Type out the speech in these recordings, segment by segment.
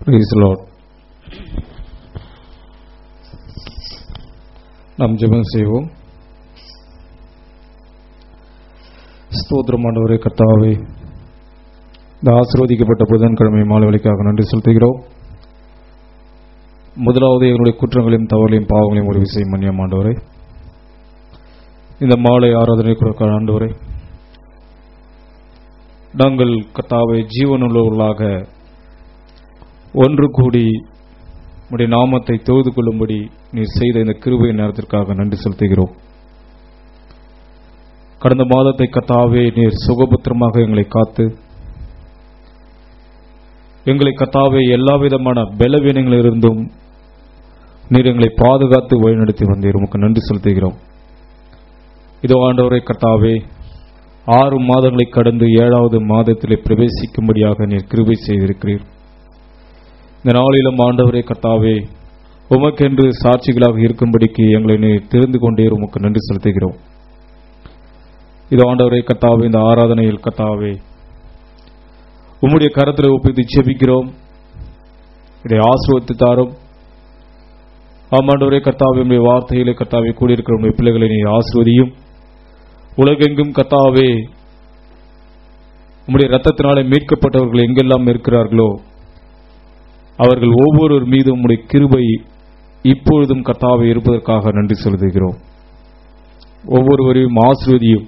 Praise the Lord. நாம் ஜெபம் செய்வோம் ஸ்தோத்திரம் ஆண்டவரே கர்த்தாவே இந்த ஆசீர்வதிக்கப்பட்ட புதன்கிழமை மாலை வழிக்காக நன்றி செலுத்துகிறோம் முதலாவது எங்களுடைய குற்றங்களையும் தவறுகளையும் பாவங்களையும் ஒரு விஷயம் மன்னியம் ஆண்டவரே இந்த மாலை ஆராதனை கொடுக்க ஆண்டவரே நாங்கள் கர்த்தாவை ஜீவனுள்ளவர்களாக ஒன்று கூடி உடைய நாமத்தை தொழுது கொள்ளும்படி நீர் செய்த இந்த கிருபை நேரத்திற்காக நன்றி செலுத்துகிறோம் கடந்த மாதத்தை கத்தாவே நீர் சுகபுத்திரமாக எங்களை காத்து எங்களை கத்தாவே எல்லா விதமான பலவீனங்களிலிருந்தும் நீர் எங்களை பாதுகாத்து வழிநடத்தி வந்தீர் உமக்கு நன்றி செலுத்துகிறோம் இதோ ஆண்டவரை கத்தாவே ஆறு மாதங்களை கடந்து ஏழாவது மாதத்திலே பிரவேசிக்கும்படியாக நீர் கிருபை செய்திருக்கிறீர் இந்த நாளிலும் ஆண்டவரே கர்த்தாவே உமக்கென்று சாட்சிகளாக இருக்கும்படிக்கு எங்களை நீர் தெரிந்து கொண்டே உமக்கு நன்றி செலுத்துகிறோம் இது ஆண்டவரே கர்த்தாவே இந்த ஆராதனையில் கர்த்தாவே உம்முடைய கரத்தில் ஒப்பித்து ஜெபிக்கிறோம் இதை ஆசிர்வத்து தாரும் ஆமாண்டவரே கர்த்தாவே உடைய வார்த்தையிலே கர்த்தாவே கூடியிருக்கிற உடைய பிள்ளைகளை நீர் ஆசிர்வதியும் உலகெங்கும் கர்த்தாவே உம்முடைய ரத்தத்தினாலே மீட்கப்பட்டவர்கள் எங்கெல்லாம் இருக்கிறார்களோ அவர்கள் ஒவ்வொருவர் மீதும் உம்முடைய கிருபை இப்பொழுதும் கர்த்தாவை இருப்பதற்காக நன்றி செலுத்துகிறோம் ஒவ்வொருவரையும் ஆசிர்வதியும்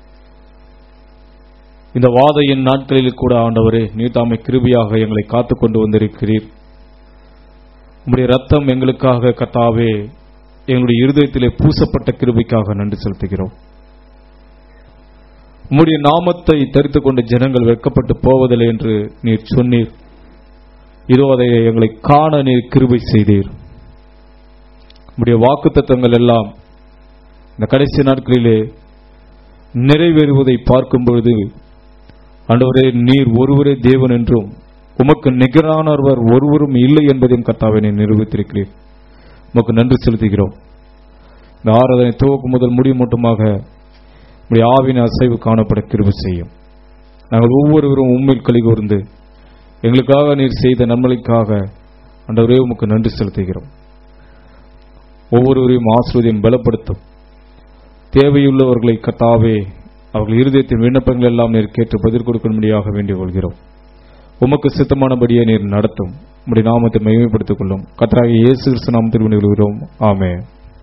இந்த வாதையின் நாட்களில் கூட ஆண்டவரே நீர் தாமை கிருபியாக எங்களை காத்துக் கொண்டு வந்திருக்கிறீர் உம்முடைய ரத்தம் எங்களுக்காக கர்த்தாவே எங்களுடைய இருதயத்திலே பூசப்பட்ட கிருபைக்காக நன்றி செலுத்துகிறோம் உம்முடைய நாமத்தை தரித்துக் கொண்ட ஜனங்கள் வெட்கப்பட்டு போவதில்லை என்று நீர் சொன்னீர் இதோ அதை எங்களை காண நீர் கிருபை செய்தீர் உடைய வாக்குத்தத்தங்கள் எல்லாம் இந்த கடைசி நாட்களிலே நிறைவேறுவதை பார்க்கும் பொழுது ஆண்டவரே நீர் ஒருவரே தேவன் என்றும் உமக்கு நிகரானவர் ஒருவரும் இல்லை என்பதையும் கர்த்தாவை நீர் நிரூபித்திருக்கிறீர் உமக்கு நன்றி செலுத்துகிறோம் இந்த ஆராதனை துவக்கும் முதல் முடியும் மட்டுமாக உடைய ஆவின அசைவு காணப்பட கிருபை செய்யும் நாங்கள் ஒவ்வொருவரும் உண்மையில் கழி கூர்ந்து எங்களுக்காக நீர் செய்த நன்மலைக்காக அண்டவரே உமக்கு நன்றி செலுத்துகிறோம் ஒவ்வொருவரையும் ஆசிரியதையும் பலப்படுத்தும் தேவையுள்ளவர்களை கத்தாவே அவர்கள் இருதயத்தின் விண்ணப்பங்கள் எல்லாம் நீர் கேட்டு பதில் கொடுக்கும்படியாக வேண்டிக் கொள்கிறோம் உமக்கு சித்தமானபடியே நீர் நடத்தும் உடைய நாமத்தை மகிமைப்படுத்திக் கொள்ளும் கத்தராக இயேசு கிறிஸ்து நாமத்தில் வேண்டிக் கொள்கிறோம் ஆமே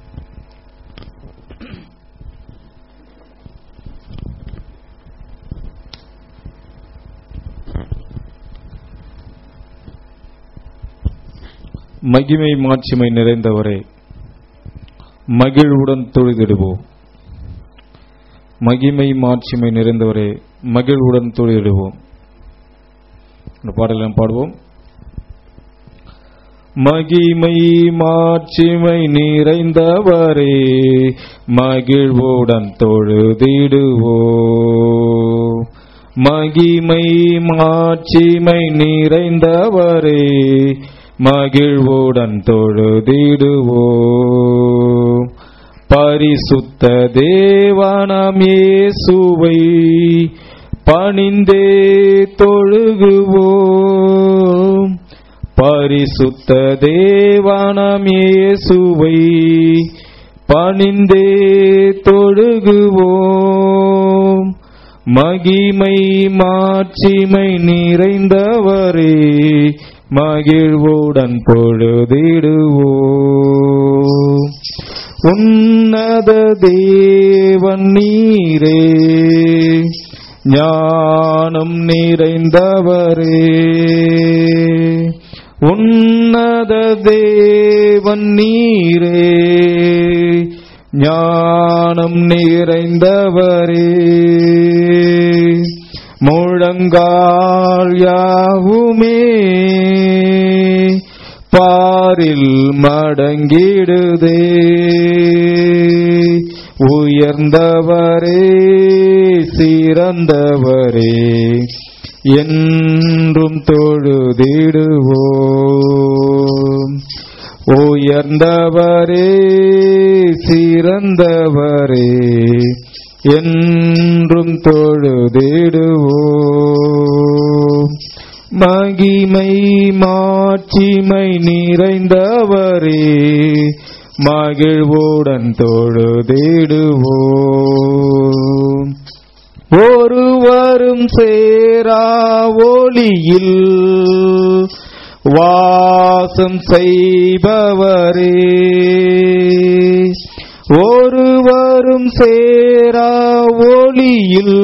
மகிமை மாட்சிமை நிறைந்தவரே மகிழ்வுடன் தொழுதிடுவோம் மகிமை மாட்சிமை நிறைந்தவரே மகிழ்வுடன் தொழுதிடுவோம் இந்த பாடலாம் பாடுவோம் மகிமை மாட்சிமை நிறைந்தவரே மகிழ்வுடன் தொழுதிடுவோம் மகிமை மாட்சிமை நிறைந்தவரே மகிழ்வுடன் தொழுதிடுவோம் பரிசுத்த தேவானாம் இயேசுவை பணிந்தே தொழுகுவோம் பரிசுத்த தேவானாம் இயேசுவை பணிந்தே தொழுகுவோம் மகிமை மாட்சிமை நிறைந்தவரே மகிழ்வுடன் பொழுதிடுவோம் உன்னத தேவன் நீரே ஞானம் நிறைந்தவரே உன்னத தேவன் நீரே ஞானம் நிறைந்தவரே முழங்கால் யாவுமே பாரில் மடங்கிடுதே உயர்ந்தவரே சிறந்தவரே என்றும் தொழுதிடுவோம் உயர்ந்தவரே சிறந்தவரே என்றும் தொழுதிடுவோம் மகிமை மாட்சிமை நிறைந்தவரே மகிழ்வுடன் தொழுதிடுவோம் ஒருவரும் சேரா ஒளியில் வாசம் செய்பவரே ஒருவரும் சேரா ஒளியில்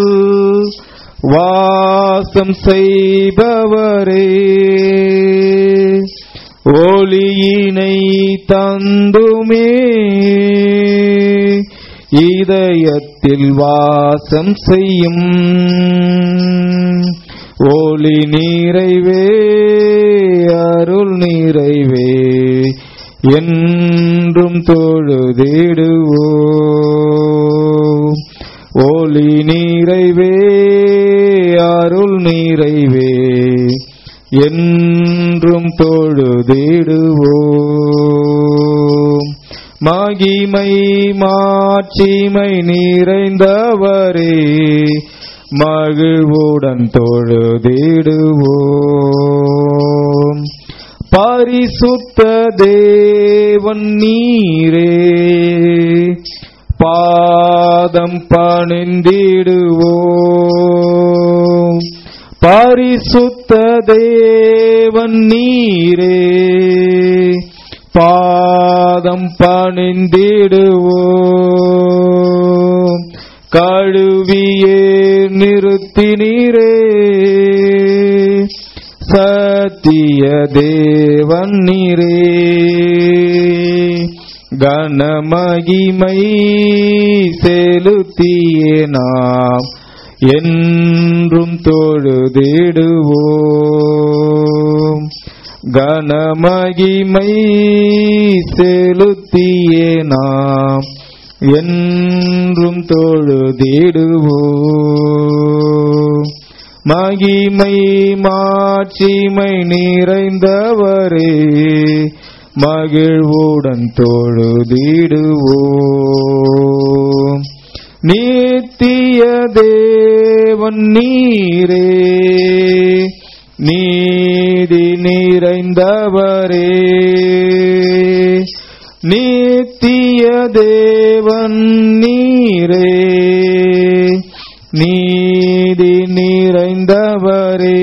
வாசம் செய்பவரே ஒளியினை தந்துமே இதயத்தில் வாசம் செய்யும் ஒளி நிறைவே அருள் நிறைவே என்றும் தொழுதிடுவோம் ஒளி நிறைவே அருள் நிறைவே என்றும் தொழுதிடுவோம் மகிமை மாட்சிமை நிறைந்தவரே மகிழ்வுடன் தொழுதிடுவோம் பரிசுத்த தேவன் நீரே பாதம் பணிந்திடுவோம் பரிசுத்த தேவன் நீரே பாதம் பணிந்திடுவோம் கழுவியே நிறுத்தினீரே சத்திய தேவன் நீரே கனமகிமை செலுத்தியே நாம் என்றும் தொழுதிடுவோம் கனமகிமை செலுத்தியே நாம் என்றும் தொழுதிடுவோம் மகிமை மாட்சிமை நிறைந்தவரே மகிழ்வுடன் தொழுதிடுவோம் நித்திய தேவன் நீரே நீதி நிறைந்தவரே நித்திய தேவன் நீரே நீதி நிறைந்தவரே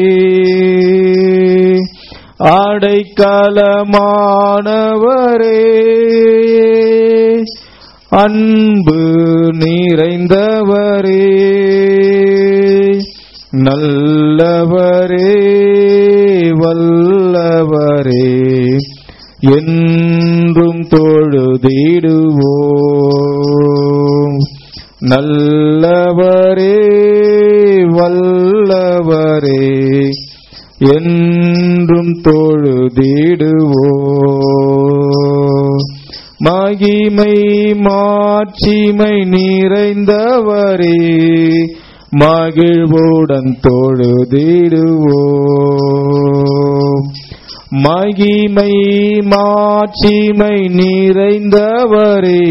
அடைக்கலமானவரே அன்பு நிறைந்தவரே நல்லவரே வல்லவரே என்றும் தொழுதிடுவோம் நல்லவரே வல்லவரே என்றும் தொழுதிடுவோம் மகிமை மாட்சிமை நிறைந்தவரே மகிழ்வுடன் தொழுதிடுவோம் மகிமை மாட்சிமை நிறைந்தவரே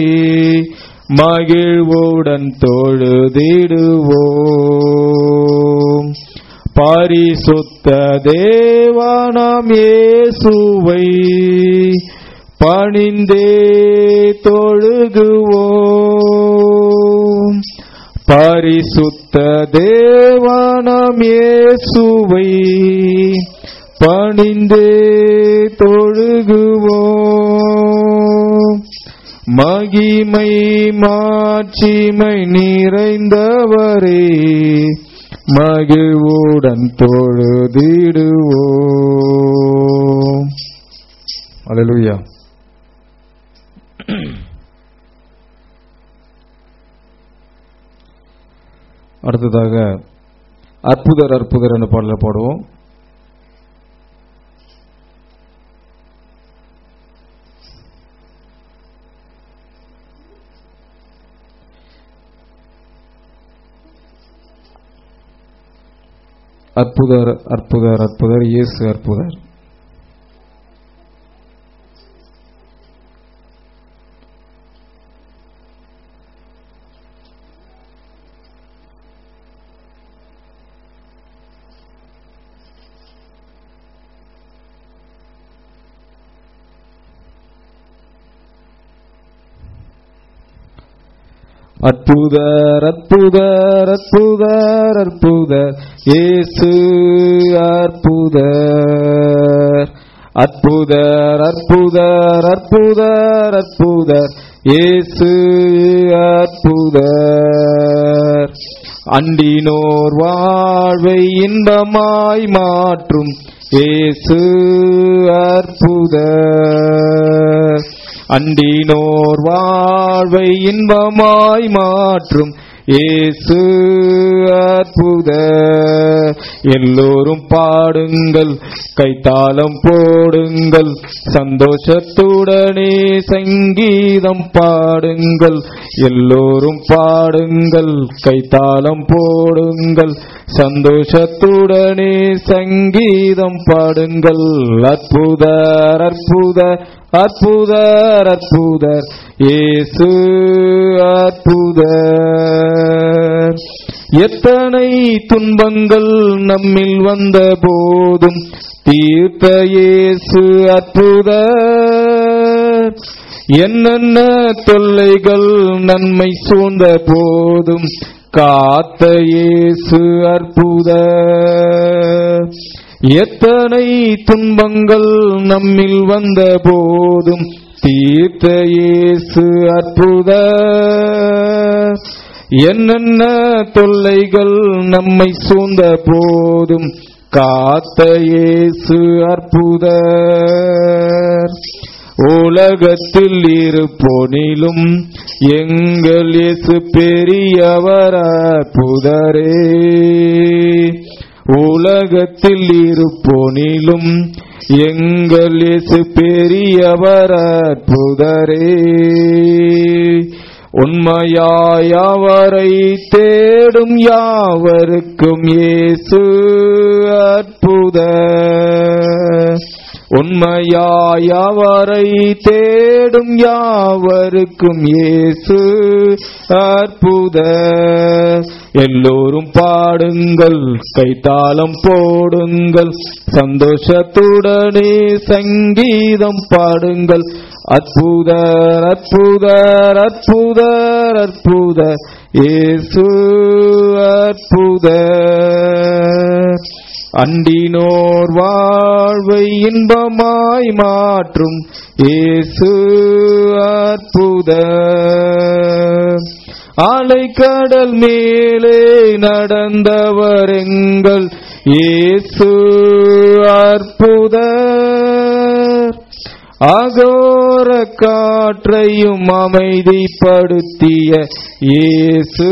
மகிழ்வுடன் தொழுதிடுவோம் பரிசுத்த தேவானாம் இயேசுவை பணிந்தே தொழுகுவோம் பரிசுத்த தேவானாம் இயேசுவை பணிந்தே தொழுகுவோம் மகிமை மாட்சிமை நிறைந்தவரே மகிழ்வுடன் தொழுதிடுவோம் அல்லேலூயா அடுத்ததாக அற்புதர் அற்புதர் என்ற பாடலை பாடுவோம் அற்புதர் அற்புதர் அற்புதர் இயேசு அற்புதர் அற்புதர் அற்புதர் அற்புதர் அற்புதர் இயேசு அற்புதர் அற்புதர் அற்புதர் அற்புதர் அற்புதர் இயேசு அற்புதர் அண்டினோர் வாழ்வை இன்பமாய் மாற்றும் இயேசு அற்புதர் அண்டினோர் வாழ்வை இன்பமாய் மாற்றும் இயேசு அற்புத எல்லோரும் பாடுங்கள் கைத்தாளம் போடுங்கள் சந்தோஷத்துடனே சங்கீதம் பாடுங்கள் எல்லோரும் பாடுங்கள் கைத்தாளம் போடுங்கள் சந்தோஷத்துடனே சங்கீதம் பாடுங்கள் அற்புதர் அற்புதர் அற்புதர் அற்புதர் இயேசு அற்புதர் எத்தனை துன்பங்கள் நம்மில் வந்த போதும் தீர்த்த இயேசு அற்புதர் என்னென்ன தொல்லைகள் நன்மை சூழ்ந்த போதும் காத்த இயேசு அற்புதர் எத்தனை துன்பங்கள் நம்மில் வந்த போதும் தீர்த்த இயேசு அற்புத என்னென்ன தொல்லைகள் நம்மை சூழ்ந்த போதும் காத்த இயேசு அற்புத உலகத்தில் இருப்போனிலும் எங்கள் இயேசு பெரியவர் அற்புதரே உலகத்தில் இருப்போனிலும் எங்கள் இயேசு பெரியவர் அற்புதரே உண்மையாய் அவரை தேடும் யாவருக்கும் இயேசு அற்புத உண்மையாய் அவரை தேடும் யாவருக்கும் இயேசு அற்புத எல்லோரும் பாடுங்கள் கைத்தாளம் போடுங்கள் சந்தோஷத்துடனே சங்கீதம் பாடுங்கள் அற்புதர் அற்புதர் அற்புதர் அற்புதர் இயேசு அற்புதர் அண்டினோர் வாழ்வை இன்பமாய் மாற்றும் இயேசு அற்புதர் அலைக்கடல் மேலே நடந்தவர் எங்கள் இயேசு அற்புதர் அகோர காற்றையும் அமைதிப்படுத்திய இயேசு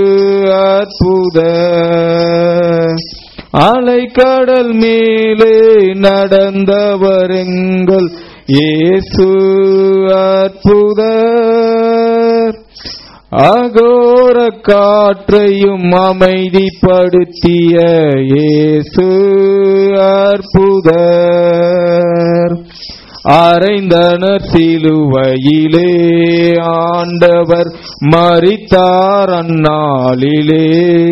அற்புதர் அலைக்கடல் மேலே நடந்தவர் எங்கள் இயேசு அற்புதர் அகோர காற்றையும் அமைதிப்படுத்திய இயேசு அற்புதர் அரைந்தனர் சிலுவையிலே ஆண்டவர் மறித்தார் அந்நாளிலே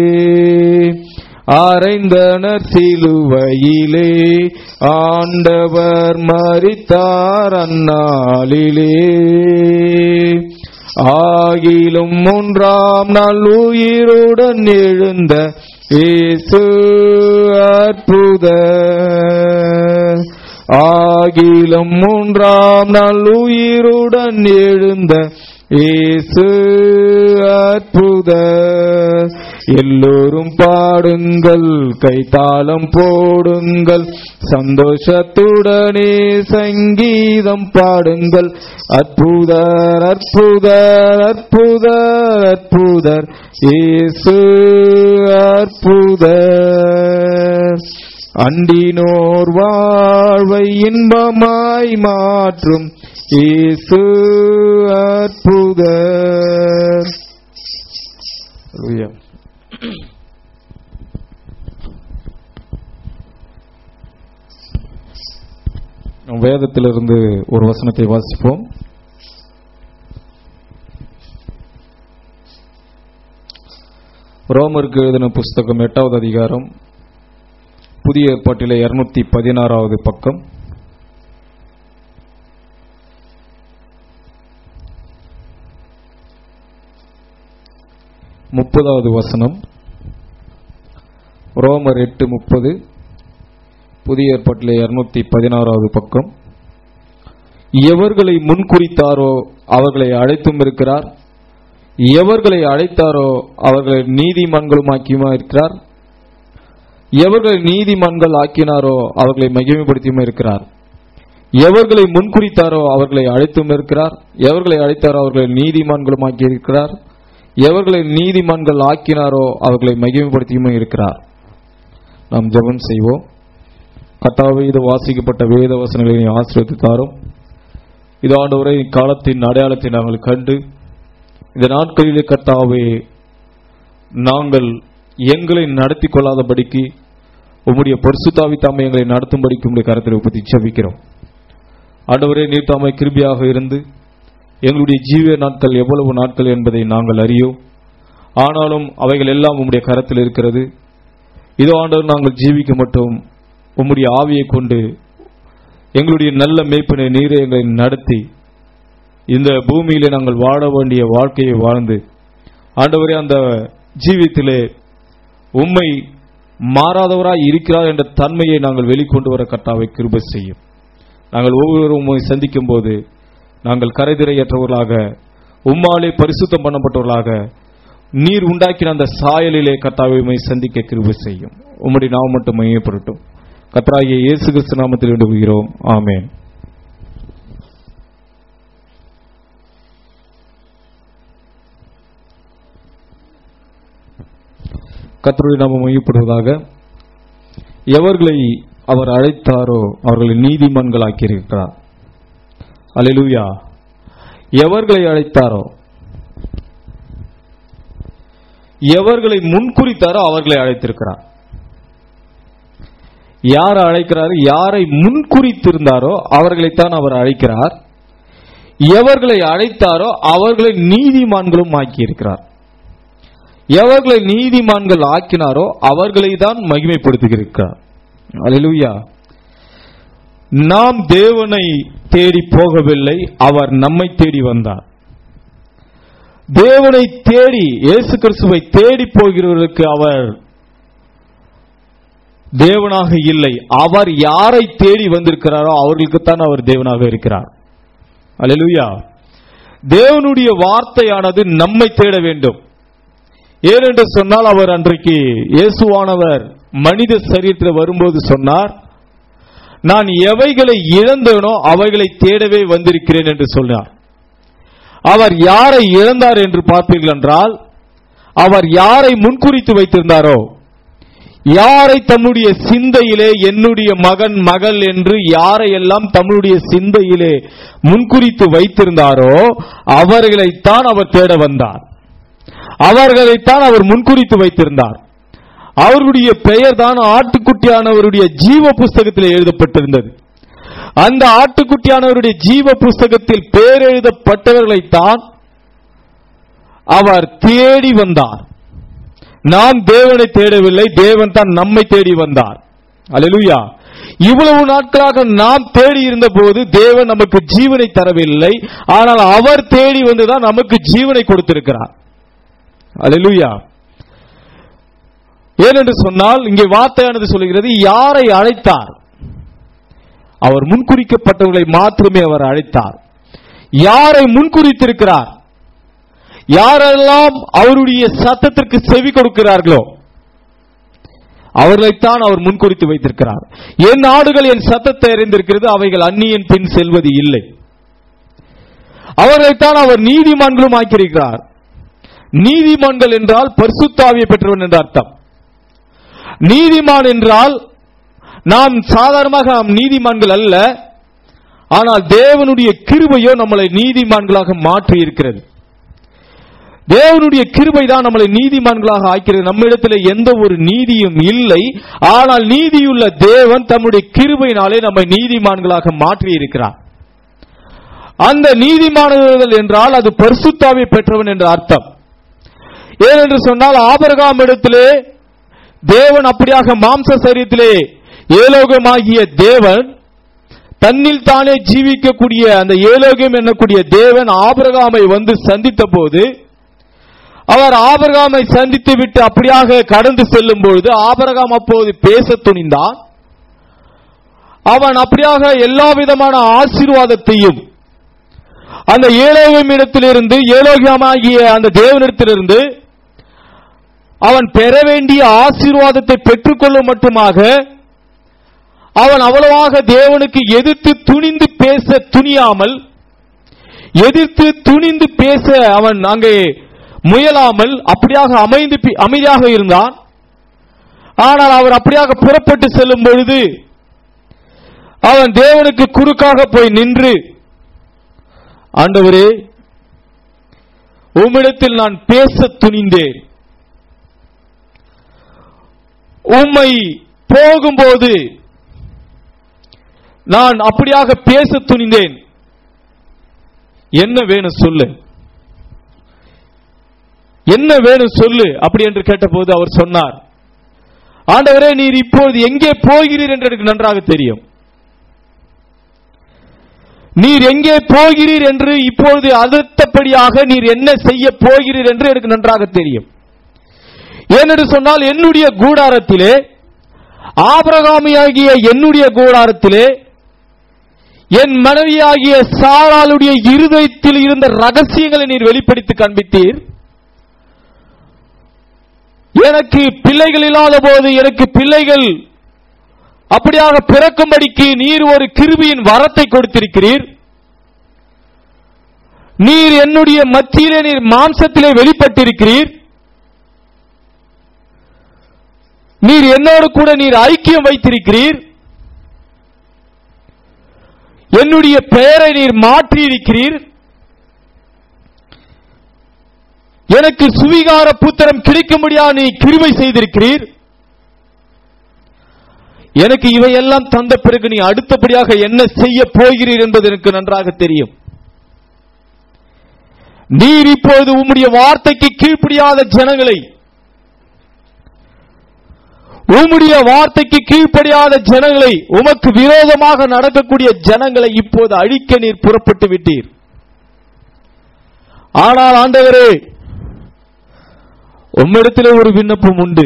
அரைந்தனர் சிலுவையிலே ஆண்டவர் மறித்தார் அந்நாளிலே ஆகிலும் மூன்றாம் நாள் உயிருடன் எழுந்த இயேசு அற்புத ஆகிலும் மூன்றாம் நாள் உயிருடன் எழுந்த இயேசு அற்புத எல்லோரும் பாடுங்கள் கைத்தாளம் போடுங்கள் சந்தோஷத்துடனே சங்கீதம் பாடுங்கள் அற்புதர் அற்புதர் அற்புதர் அற்புதர் இயேசு அற்புதர் அண்டினோர் வாழ்வை இன்பமாய் மாற்றும் இயேசு அற்புதர் Hallelujah. நம் வேதத்திலிருந்து ஒரு வசனத்தை வாசிப்போம் ரோமருக்கு எழுதின புஸ்தகம் எட்டாவது அதிகாரம் புதிய ஏற்பாட்டிலே இருநூத்தி பதினாறாவது பக்கம் முப்பதாவது வசனம் ரோமர் எட்டு முப்பது புதிய ஏற்பாட்டிலே இருநூத்தி பதினாறாவது பக்கம் எவர்களை முன்குறித்தாரோ அவர்களை அழைத்தும் இருக்கிறார் எவர்களை அழைத்தாரோ அவர்களை நீதிமான்களுமாக்கியுமா இருக்கிறார் எவர்களை நீதிமான்கள் ஆக்கினாரோ அவர்களை மகிமைப்படுத்தியுமா இருக்கிறார் எவர்களை முன்குறித்தாரோ அவர்களை அழைத்தும் இருக்கிறார் எவர்களை அழைத்தாரோ அவர்களை நீதிமான்களும் ஆக்கி இருக்கிறார் எவர்களை நீதிமான்கள் ஆக்கினாரோ அவர்களை மகிமைப்படுத்தியுமே இருக்கிறார் நாம் ஜெபம் செய்வோம் கத்தாவே இது வாசிக்கப்பட்ட வேத வசனங்களை ஆசிரியத்து தாரும் இது ஆண்டவரை காலத்தின் அடையாளத்தை நாங்கள் கண்டு இந்த நாட்களிலே கர்த்தாவே நாங்கள் எங்களை நடத்தி கொள்ளாதபடிக்கு உம்முடைய பரிசுத்தாவி தாமை எங்களை நடத்தும்படிக்கு உம்முடைய கரத்தில் ஒப்பத்தி ஜெபிக்கிறோம் ஆண்டவரே நீர் தாமை கிருபியாக இருந்து எங்களுடைய ஜீவ நாட்கள் எவ்வளவு நாட்கள் என்பதை நாங்கள் அறியோம் ஆனாலும் அவைகள் எல்லாம் உம்முடைய கரத்தில் இருக்கிறது இதோ ஆண்டவர் நாங்கள் ஜீவிக்க மட்டும் உம்முடைய ஆவியை கொண்டு எங்களுடைய நல்ல மேய்ப்பினை நீரை எங்களை நடத்தி இந்த பூமியிலே நாங்கள் வாழ வேண்டிய வாழ்க்கையை வாழ்ந்து ஆண்டவரே அந்த ஜீவித்திலே உம்மை மாறாதவராய் இருக்கிறார் என்ற தன்மையை நாங்கள் வெளிக்கொண்டு வர கட்டாவை கிருபை செய்யும் நாங்கள் ஒவ்வொருவரும் உம்மை சந்திக்கும் போது நாங்கள் கரைதிரையற்றவர்களாக உம்மாலே பரிசுத்தம் பண்ணப்பட்டவர்களாக நீர் உண்டாக்கின அந்த சாயலிலே கர்த்தாவை உம்மை சந்திக்க கிருபை செய்யும் உம்முடைய நாமம் மட்டும் மையப்படட்டும் கர்த்தராகிய இயேசு கிறிஸ்து நாமத்தில் விடுகிறோம் ஆமென் கர்த்தருடைய நாமம் மையப்படுவதாக எவர்களை அவர் அழைத்தாரோ அவர்களை நீதிமன்களாக்கி இருக்கிறார் அல்லேலூயா எவர்களை அழைத்தாரோ எவர்களை முன்குறித்தாரோ அவர்களை அழைத்திருக்கிறார் யார் அழைக்கிறார் யாரை முன்குறித்திருந்தாரோ அவர்களைத்தான் அவர் அழைக்கிறார் எவர்களை அழைத்தாரோ அவர்களை நீதிமான்களும் ஆக்கியிருக்கிறார் எவர்களை நீதிமான்கள் ஆக்கினாரோ அவர்களை தான் மகிமைப்படுத்துகிறார் அல்லேலூயா நாம் தேவனை தேடி போகவில்லை அவர் நம்மை தேடி வந்தார் தேவனை தேடி இயேசு கிறிஸ்துவை தேடி போகிறவர்களுக்கு அவர் தேவனாக இல்லை அவர் யாரை தேடி வந்திருக்கிறாரோ அவர்களுக்குத்தான் அவர் தேவனாக இருக்கிறார் அல்லேலூயா தேவனுடைய வார்த்தையானது நம்மை தேட வேண்டும் ஏனென்று சொன்னால் அவர் அன்றைக்கு இயேசுவானவர் மனித சரீரத்தில் வரும்போது சொன்னார் நான் எவைகளை இழந்தேனோ அவைகளை தேடவே வந்திருக்கிறேன் என்று சொன்னார் அவர் யாரை இழந்தார் என்று பார்ப்பீர்கள் என்றால் அவர் யாரை முன்குறித்து வைத்திருந்தாரோ யாரை தன்னுடைய சிந்தையிலே என்னுடைய மகன் மகள் என்று யாரையெல்லாம் தம்முடைய சிந்தையிலே முன்குறித்து வைத்திருந்தாரோ அவர்களைத்தான் அவர் தேட வந்தார் அவர்களைத்தான் அவர் முன்குறித்து வைத்திருந்தார் அவருடைய பெயர் தான் ஆட்டுக்குட்டியானவருடைய ஜீவ புஸ்தகத்தில் எழுதப்பட்டிருந்தது அந்த ஆட்டுக்குட்டியானவருடைய ஜீவ புஸ்தகத்தில் பேர் எழுதப்பட்டவர்களைத்தான் அவர் தேடி வந்தார் நாம் தேவனை தேடவில்லை தேவன் தான் நம்மை தேடி வந்தார் அல்லேலூயா இவ்வளவு நாட்களாக நாம் தேடி இருந்த போது தேவன் நமக்கு ஜீவனை தரவில்லை ஆனால் அவர் தேடி வந்துதான் நமக்கு ஜீவனை கொடுத்திருக்கிறார் அல்லேலூயா ஏனென்று சொன்னால் இங்கே வார்த்தையானது சொல்லுகிறது யாரை அழைத்தார் அவர் முன்குறிக்கப்பட்டவர்களை மாத்திரமே அவர் அழைத்தார் யாரை முன்குறித்திருக்கிறார் யாரெல்லாம் அவருடைய சத்தத்திற்கு செவி கொடுக்கிறார்களோ அவர்களைத்தான் அவர் முன்குறித்து வைத்திருக்கிறார் என் நாடுகள் என் சத்தத்தை அறிந்திருக்கிறது அவைகள் அந்நியன் பின் செல்வது இல்லை அவர்களைத்தான் அவர் நீதிமான்களும் ஆக்கியிருக்கிறார் நீதிமான்கள் என்றால் பரிசுத்தாவியை பெற்றவன் என்ற அர்த்தம் நீதிமான் என்றால் நாம் சாதாரணமாக நாம் நீதிமான்கள் அல்ல ஆனால் தேவனுடைய கிருபையோ நம்மளை நீதிமான்களாக மாற்றி இருக்கிறது தேவனுடைய கிருபை தான் நம்மளை நீதிமான்களாக ஆக்கிறது நம்மிடத்தில் எந்த ஒரு நீதியும் இல்லை ஆனால் நீதியுள்ள தேவன் தம்முடைய கிருபையினாலே நம்மை நீதிமான்களாக மாற்றி இருக்கிறார் அந்த நீதிமானவர்கள் என்றால் அது பரிசுத்தாவை பெற்றவன் என்ற அர்த்தம் ஏனென்று சொன்னால் ஆபரகாம் இடத்திலே தேவன் அப்படியாக மாம்ச சரீரத்திலே ஏலோகமாகிய தேவன் தன்னில் தானே ஜீவிக்கக்கூடிய அந்த ஏலோகம் என்னக்கூடிய தேவன் ஆபிரகாமை வந்து சந்தித்த போது அவர் ஆபிரகாமை சந்தித்து விட்டு அப்படியாக கடந்து செல்லும் பொழுது ஆபிரகாம் அப்போது பேச துணிந்தான் அவன் அப்படியாக எல்லா விதமான ஆசீர்வாதத்தையும் அந்த ஏழோகம் இடத்திலிருந்து ஏலோகியமாகிய அந்த தேவனிடத்திலிருந்து அவன் பெற வேண்டிய ஆசீர்வாதத்தை பெற்றுக்கொள்ளும் மட்டுமாக அவன் அவ்வளவாக தேவனுக்கு எதிர்த்து துணிந்து பேச துணியாமல் எதிர்த்து துணிந்து பேச அவன் அங்கே முயலாமல் அப்படியாக அமைந்து பி- அமைதியாக இருந்தான் ஆனால் அவர் அப்படியாக புறப்பட்டு செல்லும் பொழுது அவன் தேவனுக்கு குறுக்காக போய் நின்று ஆண்டவரே உம்மிடத்தில் நான் பேச துணிந்தேன் உம்மை போகும்போது நான் அப்படியாக பேச துணிந்தேன் என்ன வேணும் சொல்லு என்ன வேணும் சொல்லு அப்படி என்று கேட்டபோது அவர் சொன்னார் ஆண்டவரே நீர் இப்போது எங்கே போகிறீர் என்று எனக்கு நன்றாக தெரியும் நீர் எங்கே போகிறீர் என்று இப்பொழுது அடுத்தபடியாக நீர் என்ன செய்ய போகிறீர் என்று எனக்கு நன்றாக தெரியும் ஏனென்று சொன்னால் என்னுடைய கூடாரத்திலே ஆபிரகாமியாகிய என்னுடைய கூடாரத்திலே என் மனைவியாகிய சாராளுடைய இருதயத்தில் இருந்த ரகசியங்களை நீர் வெளிப்படுத்தி காண்பித்தீர் எனக்கு பிள்ளைகள் இல்லாத போது எனக்கு பிள்ளைகள் அப்படியாக பிறக்கும்படிக்கு நீர் ஒரு கிருபியின் வரத்தை கொடுத்திருக்கிறீர் நீர் என்னுடைய மத்தியிலே நீர் மாம்சத்திலே வெளிப்பட்டிருக்கிறீர் நீர் என்னோடு கூட நீர் ஐக்கியம் வைத்திருக்கிறீர் என்னுடைய பெயரை நீர் மாற்றி இருக்கிறீர் எனக்கு சுவிகார புத்திரம் கிடைக்கும்படியா நீ கிருபை செய்திருக்கிறீர் எனக்கு இவையெல்லாம் தந்த பிறகு நீ அடுத்தபடியாக என்ன செய்ய போகிறீர் என்பது எனக்கு நன்றாக தெரியும் நீர் இப்போது உம்முடைய வார்த்தைக்கு கீழ்ப்படியாத ஜனங்களை உம்முடைய வார்த்தைக்கு கீழ்ப்படியாத ஜனங்களை உமக்கு விரோதமாக நடக்கக்கூடிய ஜனங்களை இப்போது அழிக்க நீர் புறப்பட்டு விட்டீர் ஆனால் ஆண்டவரே உம்மிடத்திலே ஒரு விண்ணப்பம் உண்டு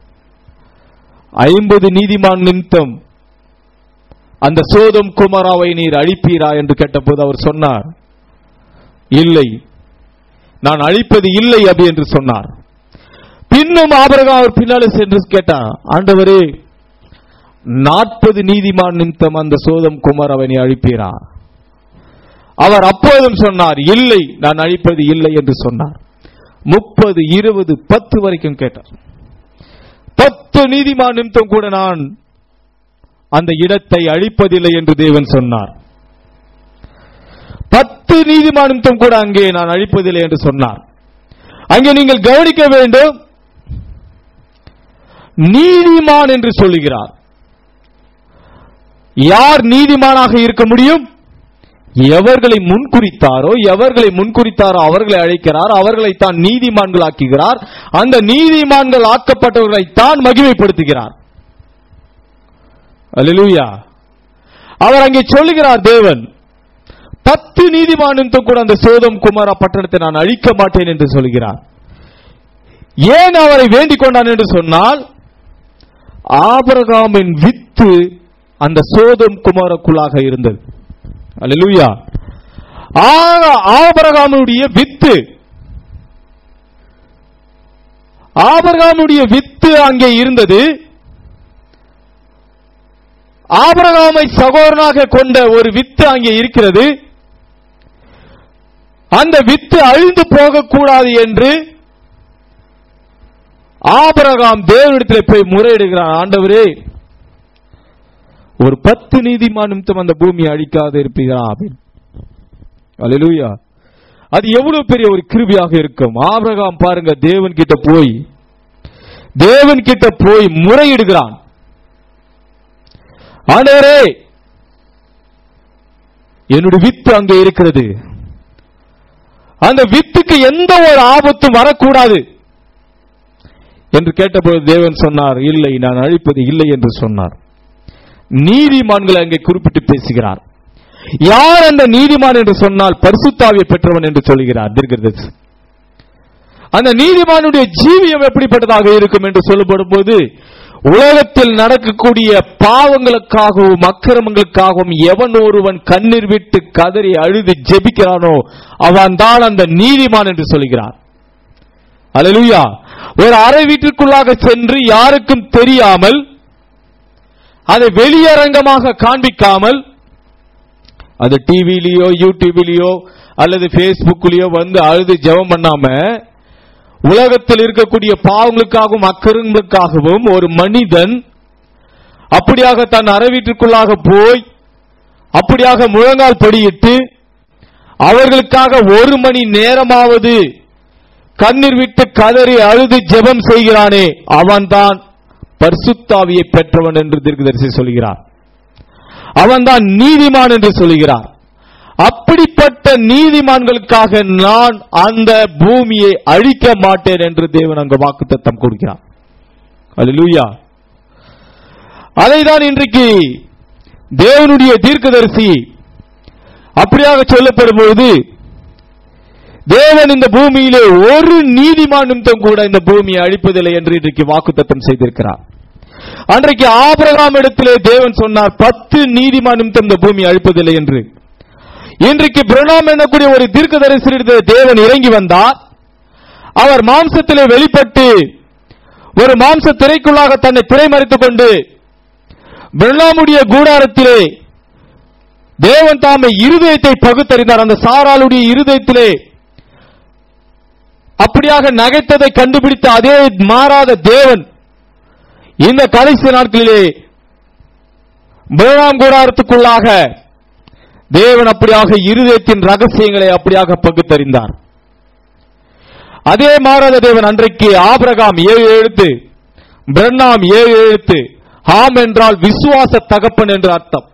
ஐம்பது நீதிமான் நிமித்தம் அந்த சோதம் குமாராவை நீர் அழிப்பீரா என்று கேட்டபோது அவர் சொன்னார் இல்லை நான் அழிப்பது இல்லை அப்படி என்று சொன்னார் பின்னும் ஆபரகம் அவர் பின்னாலே சென்று கேட்டார் ஆண்டவரே நாற்பது நீதிமான் நிமித்தம் அந்த சோதம் குமாராவை நீ அழிப்பீரா அவர் அப்போதும் சொன்னார் இல்லை நான் அழிப்பது இல்லை என்று சொன்னார் முப்பது இருபது பத்து வரைக்கும் கேட்டார் பத்து நீதிமான் நிமித்தம் கூட நான் அந்த இடத்தை அழிப்பதில்லை என்று தேவன் சொன்னார் பத்து நீதிமான் நிமித்தம் கூட அங்கே நான் அழிப்பதில்லை என்று சொன்னார் அங்கே நீங்கள் கவனிக்க வேண்டும் நீதிமான் என்று சொல்லுகிறார் யார் நீதிமானாக இருக்க முடியும் எவர்களை முன்குறித்தாரோ எவர்களை முன்குறித்தாரோ அவர்களை அழைக்கிறார் அவர்களை தான் நீதிமான்கள் ஆக்குகிறார் அந்த நீதிமான்கள் ஆக்கப்பட்டவர்களை தான் மகிமைப்படுத்துகிறார் அல்லேலூயா அவர் அங்கே சொல்லுகிறார் தேவன் பத்து நீதிமானும் கூட அந்த சோதம் குமாரா பட்டணத்தை நான் அழிக்க மாட்டேன் என்று சொல்கிறார் ஏன் அவரை வேண்டிக் கொண்டான் என்று சொன்னால் ஆபரகாமின் வித்து அந்த சோதம் குமாரக்குள்ளாக இருந்தது அல்லேலூயா ஆக ஆபரகாமுடைய வித்து ஆபரகாமுடைய வித்து அங்கே இருந்தது ஆபரகாமை சகோதரனாக கொண்ட ஒரு வித்து அங்கே இருக்கிறது அந்த வித்து அழிந்து போகக்கூடாது என்று ஆபரகாம் தேவனிடத்தில் போய் முறையிடுகிறான் ஆண்டவரே ஒரு பத்து நீதிமான் நிமித்தம் அந்த பூமியை அழிக்காது இருப்பீரா அப்படின்னு அல்லேலூயா அது எவ்வளவு பெரிய ஒரு கிருபியாக இருக்கும் ஆபிரகாம் பாருங்க தேவன் கிட்ட போய் தேவன் கிட்ட போய் முறையிடுகிறான் ஆண்டவரே என்னுடைய வித்து அங்கே இருக்கிறது அந்த வித்துக்கு எந்த ஒரு ஆபத்தும் வரக்கூடாது என்று கேட்டபோது தேவன் சொன்னார் இல்லை நான் அழிப்பது இல்லை என்று சொன்னார் நீதிமான்களை அங்கே குறிப்பிட்டு பேசுகிறார் யார் அந்த நீதிமான் என்று சொன்னால் பரிசுத்தாவியை பெற்றவன் என்று சொல்கிறார் தீர்க்கதரிசி அந்த நீதிமானுடைய ஜீவியம் எப்படிப்பட்டதாக இருக்கும் என்று சொல்லப்படும் போது உலகத்தில் நடக்கக்கூடிய பாவங்களுக்காகவும் அக்கிரமங்களுக்காகவும் எவன் ஒருவன் கண்ணீர் விட்டு கதறி அழுது ஜெபிக்கிறானோ அவன் தான் அந்த நீதிமான் என்று சொல்கிறார் அல்லேலூயா ஒரு அறை வீட்டிற்குள்ளாக சென்று யாருக்கும் தெரியாமல் அதை வெளியரங்கமாக காண்பிக்காமல் அது டிவிலயோ யூடியூப்லயோ அல்லது பேஸ்புக்லயோ வந்து அழுது ஜெபம் பண்ணாம உலகத்தில் இருக்கக்கூடிய பாவங்களுக்காகவும் அக்கருங்களுக்காகவும் ஒரு மனிதன் அப்படியாக தன் அறை வீட்டிற்குள்ளாக போய் அப்படியாக முழங்கால் படியிட்டு அவர்களுக்காக ஒரு மணி நேரமாவது கண்ணீர் விட்டு கதறி அழுது ஜெபம் செய்கிறானே அவன்தான் பரிசுத்தாவியை பெற்றவன் என்று தீர்க்கதரிசி சொல்கிறார் அவன்தான் நீதிமான் என்று சொல்கிறார் அப்படிப்பட்ட நீதிமான்களுக்காக நான் அந்த பூமியை அழிக்க மாட்டேன் என்று தேவன் அங்கு வாக்குத்தத்தம் கொடுக்கிறார் அல்லேலூயா அதைதான் இன்றைக்கு தேவனுடைய தீர்க்கதரிசி அப்படியாக சொல்லப்படும் பொழுது தேவன் இந்த பூமியிலே ஒரு நீதிமான் நிமித்தம் கூட இந்த பூமியை அழிப்பதில்லை என்று இன்றைக்கு வாக்குத்தத்தம் செய்திருக்கிறார் அன்றைக்கு ஆபிரகாம் இடத்திலே தேவன் சொன்னார் பத்து நீதிமான் நிமித்தம் இந்த பூமி அழிப்பதில்லை என்று இன்றைக்கு பிரணாம் என்னக்கூடிய ஒரு தீர்க்கதரிசி தேவன் இறங்கி வந்தார் அவர் மாம்சத்திலே வெளிப்பட்டு ஒரு மாம்ச திரைக்குள்ளாக தன்னை திரைமறைத்துக் கொண்டு பிரணாமுடைய கூடாரத்திலே தேவன் தாமை இருதயத்தை பகுத்தறிந்தார் அந்த சாராளுடைய இருதயத்திலே அப்படியாக நகைத்ததை கண்டுபிடித்த அதே மாறாத தேவன் இந்த கடைசி நாட்களிலே பிரணாம் கூடாரத்துக்குள்ளாக தேவன் அப்படியாக இருதயத்தின் ரகசியங்களை அப்படியாக பகுத்தறிந்தார் அதே மாறாத தேவன் அன்றைக்கு ஆபிரகாம் ஏழு எழுத்து பிரண்ணாம் ஏழு எழுத்து ஹாம் என்றால் விசுவாச தகப்பன் என்று அர்த்தம்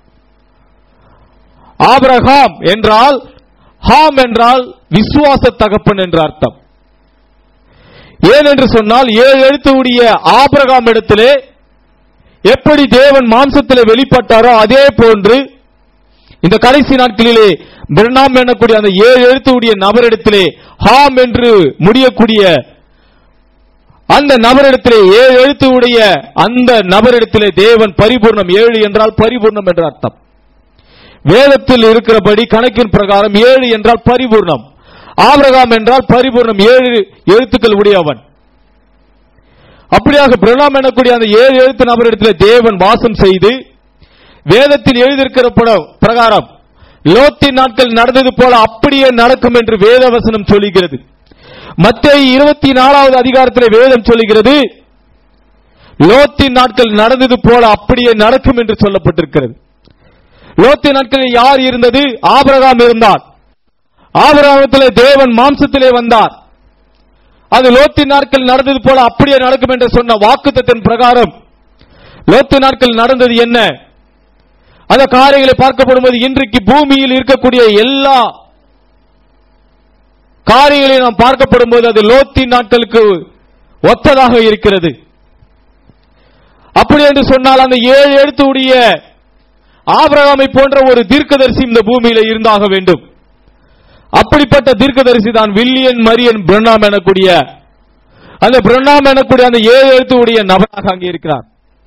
ஆபிரகாம் என்றால் ஹாம் என்றால் விசுவாச தகப்பன் என்று அர்த்தம் ஏன் என்று சொன்னால் ஏழு எழுத்துடைய ஆபிரகாம் இடத்திலே எப்படி தேவன் மாம்சத்திலே வெளிப்பட்டாரோ அதே போன்று இந்த கடைசி நாட்களிலே பிரணாம் எனக்கூடிய அந்த ஏழு எழுத்துடைய நபரிடத்திலே ஹாம் என்று முடியக்கூடிய அந்த நபரிடத்திலே ஏழு எழுத்துடைய அந்த நபரிடத்திலே தேவன் பரிபூர்ணம் ஏழு என்றால் பரிபூர்ணம் என்ற அர்த்தம் வேதத்தில் இருக்கிறபடி கணக்கின் பிரகாரம் ஏழு என்றால் பரிபூர்ணம் ஆபிரகாம் என்றால் பரிபூர்ணம் ஏழு எழுத்துக்கள் உடையவன் அப்படியாக பிரணாம் எனக்கூடிய அந்த ஏழு எழுத்து நபரிடத்தில் தேவன் வாசம் செய்து வேதத்தில் எழுதியிருக்கிற பட- பிரகாரம் லோத்தின் நாட்கள் நடந்தது போல அப்படியே நடக்கும் என்று வேதவசனம் சொல்லுகிறது மத்திய இருபத்தி நாலாவது அதிகாரத்தில் வேதம் சொல்லுகிறது லோத்தின் நாட்கள் நடந்தது போல அப்படியே நடக்கும் என்று சொல்லப்பட்டிருக்கிறது லோத்தின் நாட்களில் யார் இருந்தது ஆபிரகாம் இருந்தார் ஆபிரகாமத்திலே தேவன் மாம்சத்திலே வந்தார் அது லோத்தின் நாட்கள் நடந்தது போல அப்படியே நடக்கும் என்று சொன்ன வாக்குத்தத்தின் பிரகாரம் லோத்து நாட்கள் நடந்தது என்ன அந்த காரியங்களை பார்க்கப்படும்போது இன்றைக்கு பூமியில் இருக்கக்கூடிய எல்லா காரியங்களையும் நாம் பார்க்கப்படும் போது அது லோத்தின் நாட்களுக்கு ஒத்ததாக இருக்கிறது அப்படி என்று சொன்னால் அந்த ஏழு எழுத்துடைய ஆபிரகாமை போன்ற ஒரு தீர்க்கதரிசி இந்த பூமியில இருந்தாக வேண்டும் அப்படிப்பட்ட தீர்க்கதரிசி தான் வில்லியன் மரியன் பிரண்ணாம் எனக்கூடிய அந்த பிரண்ணாம் எனக்கூடிய அந்த ஏழு எழுத்துடைய நபராக அங்கே இருக்கிறார்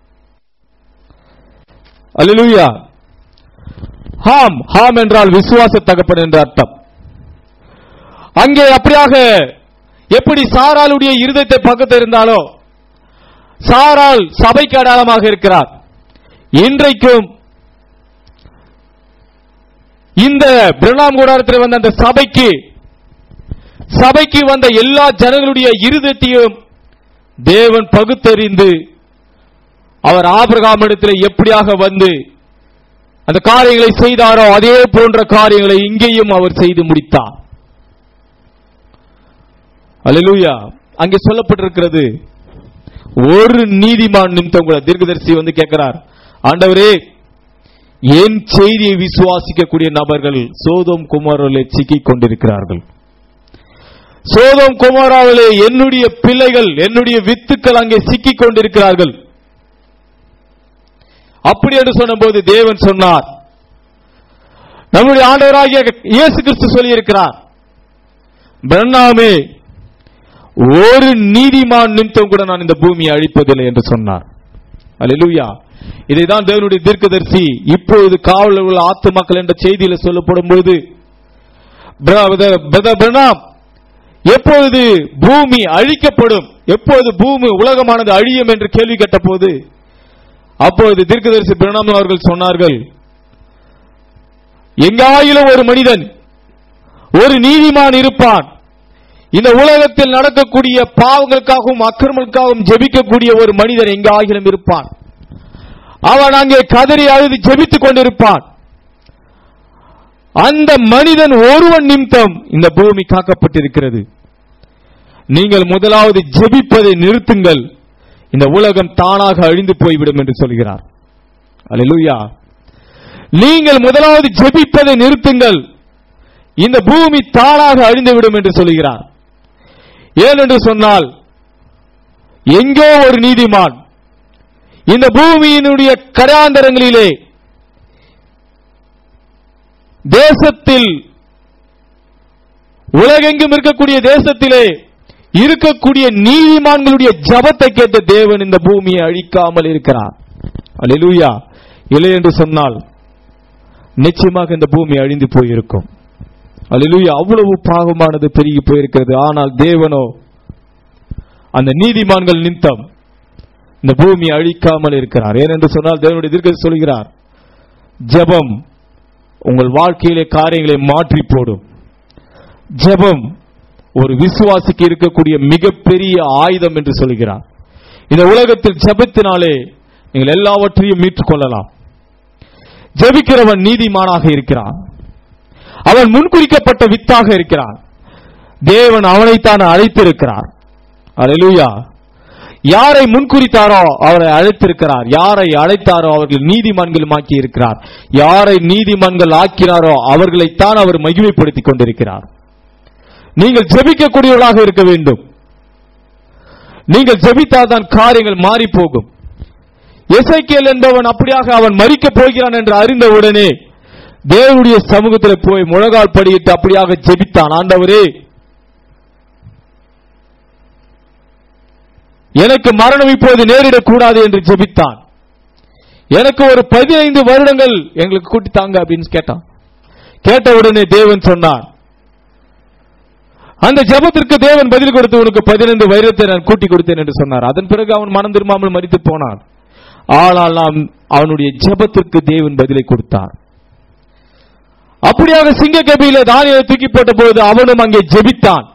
அல்லேலூயா ஹாம் ஹாம் என்றால் விசுவாச தகப்பன் என்ற அர்த்தம் அங்கே அப்படியாக எப்படி சாராளுடைய இருதயத்தை பக்கத்தில் இருந்தாலோ சாரால் சபைக்கு அடையாளமாக இருக்கிறார் இன்றைக்கும் இந்த பிரணாம் கூடாரத்தில் வந்த அந்த சபைக்கு சபைக்கு வந்த எல்லா ஜனங்களுடைய இருதயத்தையும் தேவன் பகுத்தறிந்து அவர் ஆபிரகாமிடத்தில் எப்படியாக வந்து அந்த காரியங்களை செய்தாரோ அதே போன்ற காரியங்களை இங்கேயும் அவர் செய்து முடித்தார் அல்லேலூயா அங்கே சொல்லப்பட்டிருக்கிறது ஒரு நீதிமான் நிமித்தம் கூட தீர்க்கதரிசி வந்து கேட்கிறார் ஆண்டவரே என் செய்தியை விசுவாசிக்கக்கூடிய நபர்கள் சோதோம் குமாரிலே சிக்கிக் கொண்டிருக்கிறார்கள் சோதோம் குமாராவிலே என்னுடைய பிள்ளைகள் என்னுடைய வித்துக்கள் அங்கே சிக்கிக் கொண்டிருக்கிறார்கள் அப்படி என்று சொன்னபோது தேவன் சொன்னார் நம்முடைய ஆண்டவராகிய இயேசு கிறிஸ்து சொல்லியிருக்கிறார் பிரண்ணாமே ஒரு நீதிமான் நிமித்தம் கூட நான் இந்த பூமியை அழிப்பதில்லை என்று சொன்னார் அல்லேலூயா இதைதான் தேவனுடைய தீர்க்கதரிசி இப்பொழுது காவலில் உள்ள ஆத்துமாக்கள் என்ற செய்தியில சொல்லப்படும் பொழுது பிரணாம் எப்பொழுது பூமி அழிக்கப்படும் எப்பொழுது பூமி உலகமானது அழியும் என்று கேள்வி கேட்ட போது அப்பொழுது தீர்க்கதரிசி பிரணாம் அவர்கள் சொன்னார்கள் எங்காயிலும் ஒரு மனிதன் ஒரு நீதிமான் இருப்பான் இந்த உலகத்தில் நடக்கக்கூடிய பாவங்களுக்காகவும் அக்கிரமங்களுக்காகவும் ஜெபிக்கக்கூடிய ஒரு மனிதன் எங்காயிலும் இருப்பான் அவன் அங்கே கதறி அழுது ஜெபித்துக் கொண்டிருப்பான் அந்த மனிதன் ஒருவன் நிமித்தம் இந்த பூமி காக்கப்பட்டிருக்கிறது நீங்கள் முதலாவது ஜெபிப்பதை நிறுத்துங்கள் இந்த உலகம் தானாக அழிந்து போய்விடும் என்று சொல்கிறார் அல்லேலூயா நீங்கள் முதலாவது ஜெபிப்பதை நிறுத்துங்கள் இந்த பூமி தானாக அழிந்துவிடும் என்று சொல்கிறார் ஏனென்று சொன்னால் எங்கோ ஒரு நீதிமான் இந்த பூமியினுடைய கடாந்தரங்களிலே தேசத்தில் உலகெங்கும் இருக்கக்கூடிய தேசத்திலே இருக்கக்கூடிய நீதிமான்களுடைய ஜபத்தை கேட்ட தேவன் இந்த பூமியை அழிக்காமல் இருக்கிறார் அல்லேலூயா இல்லை என்று சொன்னால் நிச்சயமாக இந்த பூமி அழிந்து போயிருக்கும் அல்லேலூயா அவ்வளவு பாவமானது பெருகி போயிருக்கிறது ஆனால் தேவனோ அந்த நீதிமான்கள் நிமித்தம் இந்த பூமி அழிக்காமல் இருக்கிறார் ஏனென்று சொன்னால் தேவனுடைய தீர்க்க சொல்கிறார் ஜெபம் உங்கள் வாழ்க்கையிலே காரியங்களை மாற்றி போடும் ஜெபம் ஒரு விசுவாசிக்கு இருக்கக்கூடிய மிகப்பெரிய ஆயுதம் என்று சொல்கிறார் இந்த உலகத்தில் ஜெபத்தினாலே நீங்கள் எல்லாவற்றையும் மீட்டுக் கொள்ளலாம் ஜெபிக்கிறவன் நீதிமானாக இருக்கிறான் அவன் முன்குறிக்கப்பட்ட வித்தாக இருக்கிறான் தேவன் அவனைத்தான் அழைத்திருக்கிறார் அல்லேலூயா யாரை முன்குறித்தாரோ அவரை அழைத்திருக்கிறார் யாரை அழைத்தாரோ அவர்கள் நீதிமான்கள் ஆக்கி இருக்கிறார் யாரை நீதிமான்கள் ஆக்கிறாரோ அவர்களைத்தான் அவர் மகிமைப்படுத்திக் கொண்டிருக்கிறார் நீங்கள் ஜெபிக்கக்கூடியவர்களாக இருக்க வேண்டும் நீங்கள் ஜெபித்தால்தான் காரியங்கள் மாறி போகும் எசைக்கேல் என்பவன் அப்படியாக அவன் மறிக்கப் போகிறான் என்று அறிந்தவுடனே தேவனுடைய சமூகத்தில் போய் முழங்கால் படியிட்டு அப்படியாக ஜெபித்தான் ஆண்டவரே எனக்கு மரணம் இப்போது நேரிடக்கூடாது என்று ஜெபித்தான் எனக்கு ஒரு பதினைந்து வருடங்கள் எங்களுக்கு கூட்டி தாங்க அப்படின்னு கேட்டான் கேட்ட உடனே தேவன் சொன்னான் அந்த ஜெபத்திற்கு தேவன் பதில் கொடுத்து உனக்கு பதினைந்து வைரத்தை நான் கூட்டி கொடுத்தேன் என்று சொன்னார் அதன் பிறகு அவன் மனம் திரும்பாமல் மறித்து போனான் ஆனால் நாம் அவனுடைய ஜெபத்திற்கு தேவன் பதிலை கொடுத்தார் அப்படியாக சிங்க கபியில தானியை தூக்கி போட்ட போது அவனும் அங்கே ஜெபித்தான்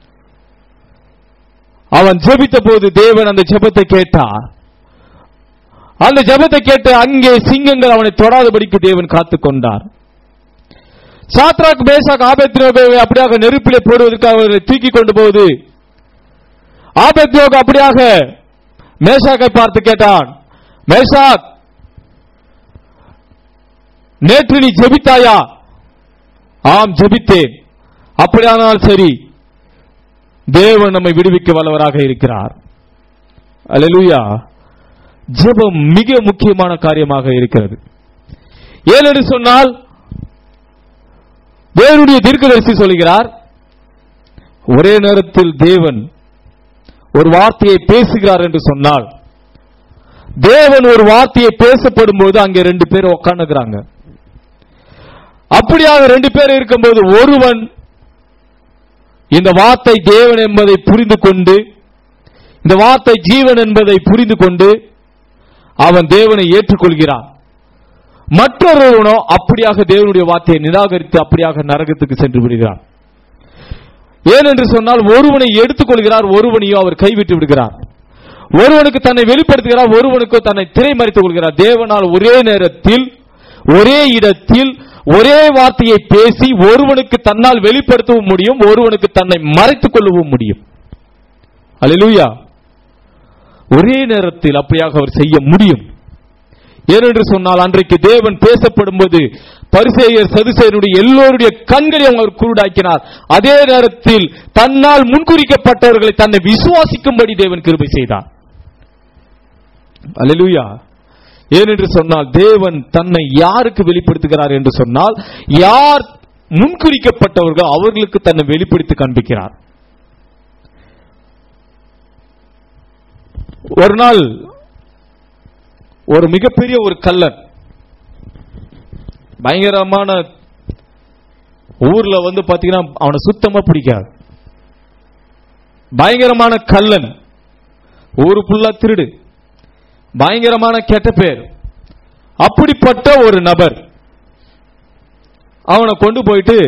அவன் ஜெபித்த போது தேவன் அந்த ஜெபத்தை கேட்டார் அந்த ஜெபத்தை கேட்டு அங்கே சிங்கங்கள் அவனை தொடாதபடிக்கு தேவன் காத்துக் கொண்டார் சாத்ராக் மேசாக் ஆபத்யோகவை அப்படியாக நெருப்பிலே போடுவதற்கு அவர்களை தூக்கி கொண்டு போகுது ஆபத்யோக அப்படியாக மேசாக்கை பார்த்து கேட்டான் மேசாக் நேற்று நீ ஜெபித்தாயா ஆம் ஜெபித்தேன் அப்படியானால் சரி தேவன் நம்மை விடுவிக்க வல்லவராக இருக்கிறார் அல்லேலூயா ஜெபம் மிக முக்கியமான காரியமாக இருக்கிறது ஏனென்று சொன்னால் தேவனுடைய தீர்க்கதரிசி சொல்கிறார் ஒரே நேரத்தில் தேவன் ஒரு வார்த்தையை பேசுகிறார் என்று சொன்னால் தேவன் ஒரு வார்த்தையை பேசப்படும் போது அங்கே ரெண்டு பேர் உட்காந்துக்கிறாங்க அப்படியாக ரெண்டு பேர் இருக்கும்போது ஒருவன் இந்த வார்த்தை தேவன் என்பதை புரிந்து கொண்டு இந்த வார்த்தை ஜீவன் என்பதை புரிந்து கொண்டு அவன் தேவனை ஏற்றுக்கொள்கிறான் மற்றொருவனோ அப்படியாக தேவனுடைய வார்த்தையை நிராகரித்து அப்படியாக நரகத்துக்கு சென்று விடுகிறான் ஏனென்று சொன்னால் ஒருவனை எடுத்துக்கொள்கிறார் ஒருவனையோ அவர் கைவிட்டு விடுகிறார் ஒருவனுக்கு தன்னை வெளிப்படுத்துகிறார் ஒருவனுக்கு தன்னை திரைமறைத்துக் கொள்கிறார் தேவனால் ஒரே நேரத்தில் ஒரே இடத்தில் ஒரே வார்த்தையை பேசி ஒருவனுக்கு தன்னால் வெளிப்படுத்தவும் முடியும் ஒருவனுக்கு தன்னை மறைத்துக் கொள்ளவும் முடியும் அல்லேலூயா ஒரே நேரத்தில் அப்படியாக அவர் செய்ய முடியும் ஏனென்று சொன்னால் அன்றைக்கு தேவன் பேசப்படும் போது பரிசேயர் சதுசேயருடைய எல்லோருடைய கண்களையும் அவர் குருடாக்கினார் அதே நேரத்தில் தன்னால் முன்குறிக்கப்பட்டவர்களை தன்னை விசுவாசிக்கும்படி தேவன் கிருபை செய்தார் அல்லேலூயா ஏனென்று சொன்னால் தேவன் தன்னை யாருக்கு வெளிப்படுத்துகிறார் என்று சொன்னால் யார் முன்குறிக்கப்பட்டவர்கள் அவர்களுக்கு தன்னை வெளிப்படுத்தி காண்பிக்கிறார் ஒரு நாள் ஒரு மிகப்பெரிய ஒரு கல்லன் பயங்கரமான ஊர்ல வந்து பாத்தீங்கன்னா அவனை சுத்தமா பிடிக்காது பயங்கரமான கல்லன் ஊரு ஃபுல்லா திருடு பயங்கரமான கெட்ட பேர் அப்படிப்பட்ட ஒரு நபர் அவனை கொண்டு போயிட்டு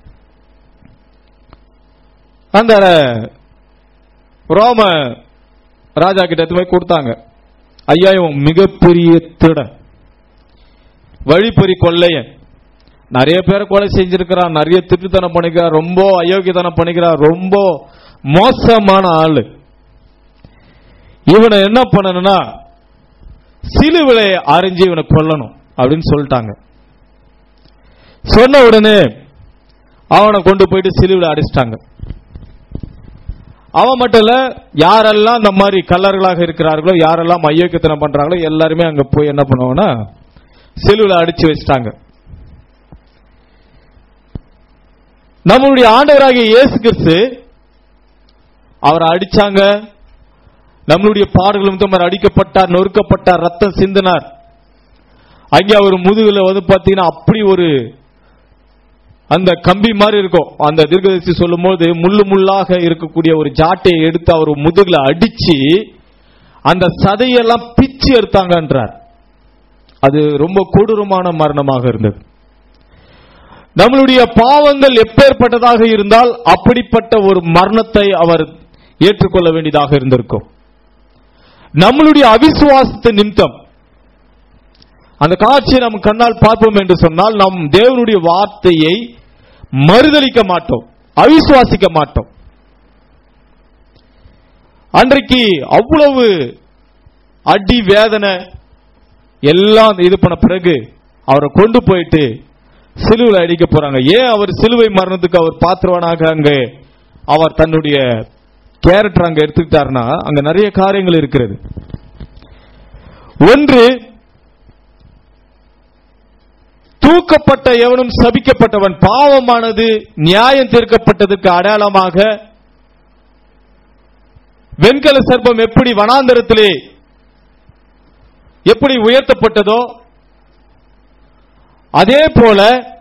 அந்த ரோம ராஜா கிட்ட எடுத்து போய் கொடுத்தாங்க ஐயா இவன் மிகப்பெரிய திருடன் வழிப்பறி கொள்ளையன் நிறைய பேரை கொலை செஞ்சிருக்கிறான் நிறைய திருட்டுத்தனம் பண்ணிக்கிறான் ரொம்ப அயோக்கியத்தனம் பண்ணிக்கிறான் ரொம்ப மோசமான ஆளு இவனை என்ன பண்ணணும்னா சிலுவிலை அரைஞ்சு இவனை கொல்லணும் அப்படின்னு சொல்லிட்டாங்க சொன்ன உடனே அவனை கொண்டு போயிட்டு சிலுவில அடிச்சிட்டாங்க அவன் மட்டும் இல்ல யாரெல்லாம் இந்த மாதிரி கல்லர்களாக இருக்கிறார்களோ யாரெல்லாம் ஐயோக்கியத்தனம் பண்றாங்களோ எல்லாருமே அங்க போய் என்ன பண்ணுவாங்கன்னா சிலுவில அடிச்சு வச்சிட்டாங்க நம்மளுடைய ஆண்டவராகிய இயேசு கிறிஸ்து அவரை அடிச்சாங்க நம்மளுடைய பாடுகள் வந்து அவர் அடிக்கப்பட்டார் நொறுக்கப்பட்டார் ரத்தம் சிந்தினார் அங்கே அவர் முதுகுல வந்து பாத்தீங்கன்னா அப்படி ஒரு அந்த கம்பி மாதிரி இருக்கும் அந்த தீர்க்கதரிசி சொல்லும்போது முள்ளு முள்ளாக இருக்கக்கூடிய ஒரு ஜாட்டையை எடுத்து அவர் முதுகுல அடிச்சு அந்த சதையெல்லாம் பிச்சு எடுத்தாங்கன்றார் அது ரொம்ப கொடூரமான மரணமாக இருந்தது நம்மளுடைய பாவங்கள் எப்பேற்பட்டதாக இருந்தால் அப்படிப்பட்ட ஒரு மரணத்தை அவர் ஏற்றுக்கொள்ள வேண்டியதாக இருந்திருக்கும் நம்மளுடைய அவிசுவாசத்து நிமித்தம் அந்த காட்சியை நம் கண்ணால் பார்ப்போம் என்று சொன்னால் நம் தேவனுடைய வார்த்தையை மறுதளிக்க மாட்டோம் அவிசுவாசிக்க மாட்டோம் அன்றைக்கு அவ்வளவு அடி வேதனை எல்லாம் இது பண்ண பிறகு அவரை கொண்டு போயிட்டு சிலுவையில் அடிக்க போறாங்க ஏன் அவர் சிலுவை மரணத்துக்கு அவர் பாத்திரவனாக அங்க அவர் தன்னுடைய கேரக்டர் அங்க எடுத்துக்கிட்டாருன்னா அங்க நிறைய காரியங்கள் இருக்கிறது ஒன்று தூக்கப்பட்ட எவனும் சபிக்கப்பட்டவன் பாவமானது நியாயம் தீர்க்கப்பட்டதற்கு அடையாளமாக வெண்கல சர்ப்பம் எப்படி வனாந்தரத்திலே எப்படி உயர்த்தப்பட்டதோ அதே போல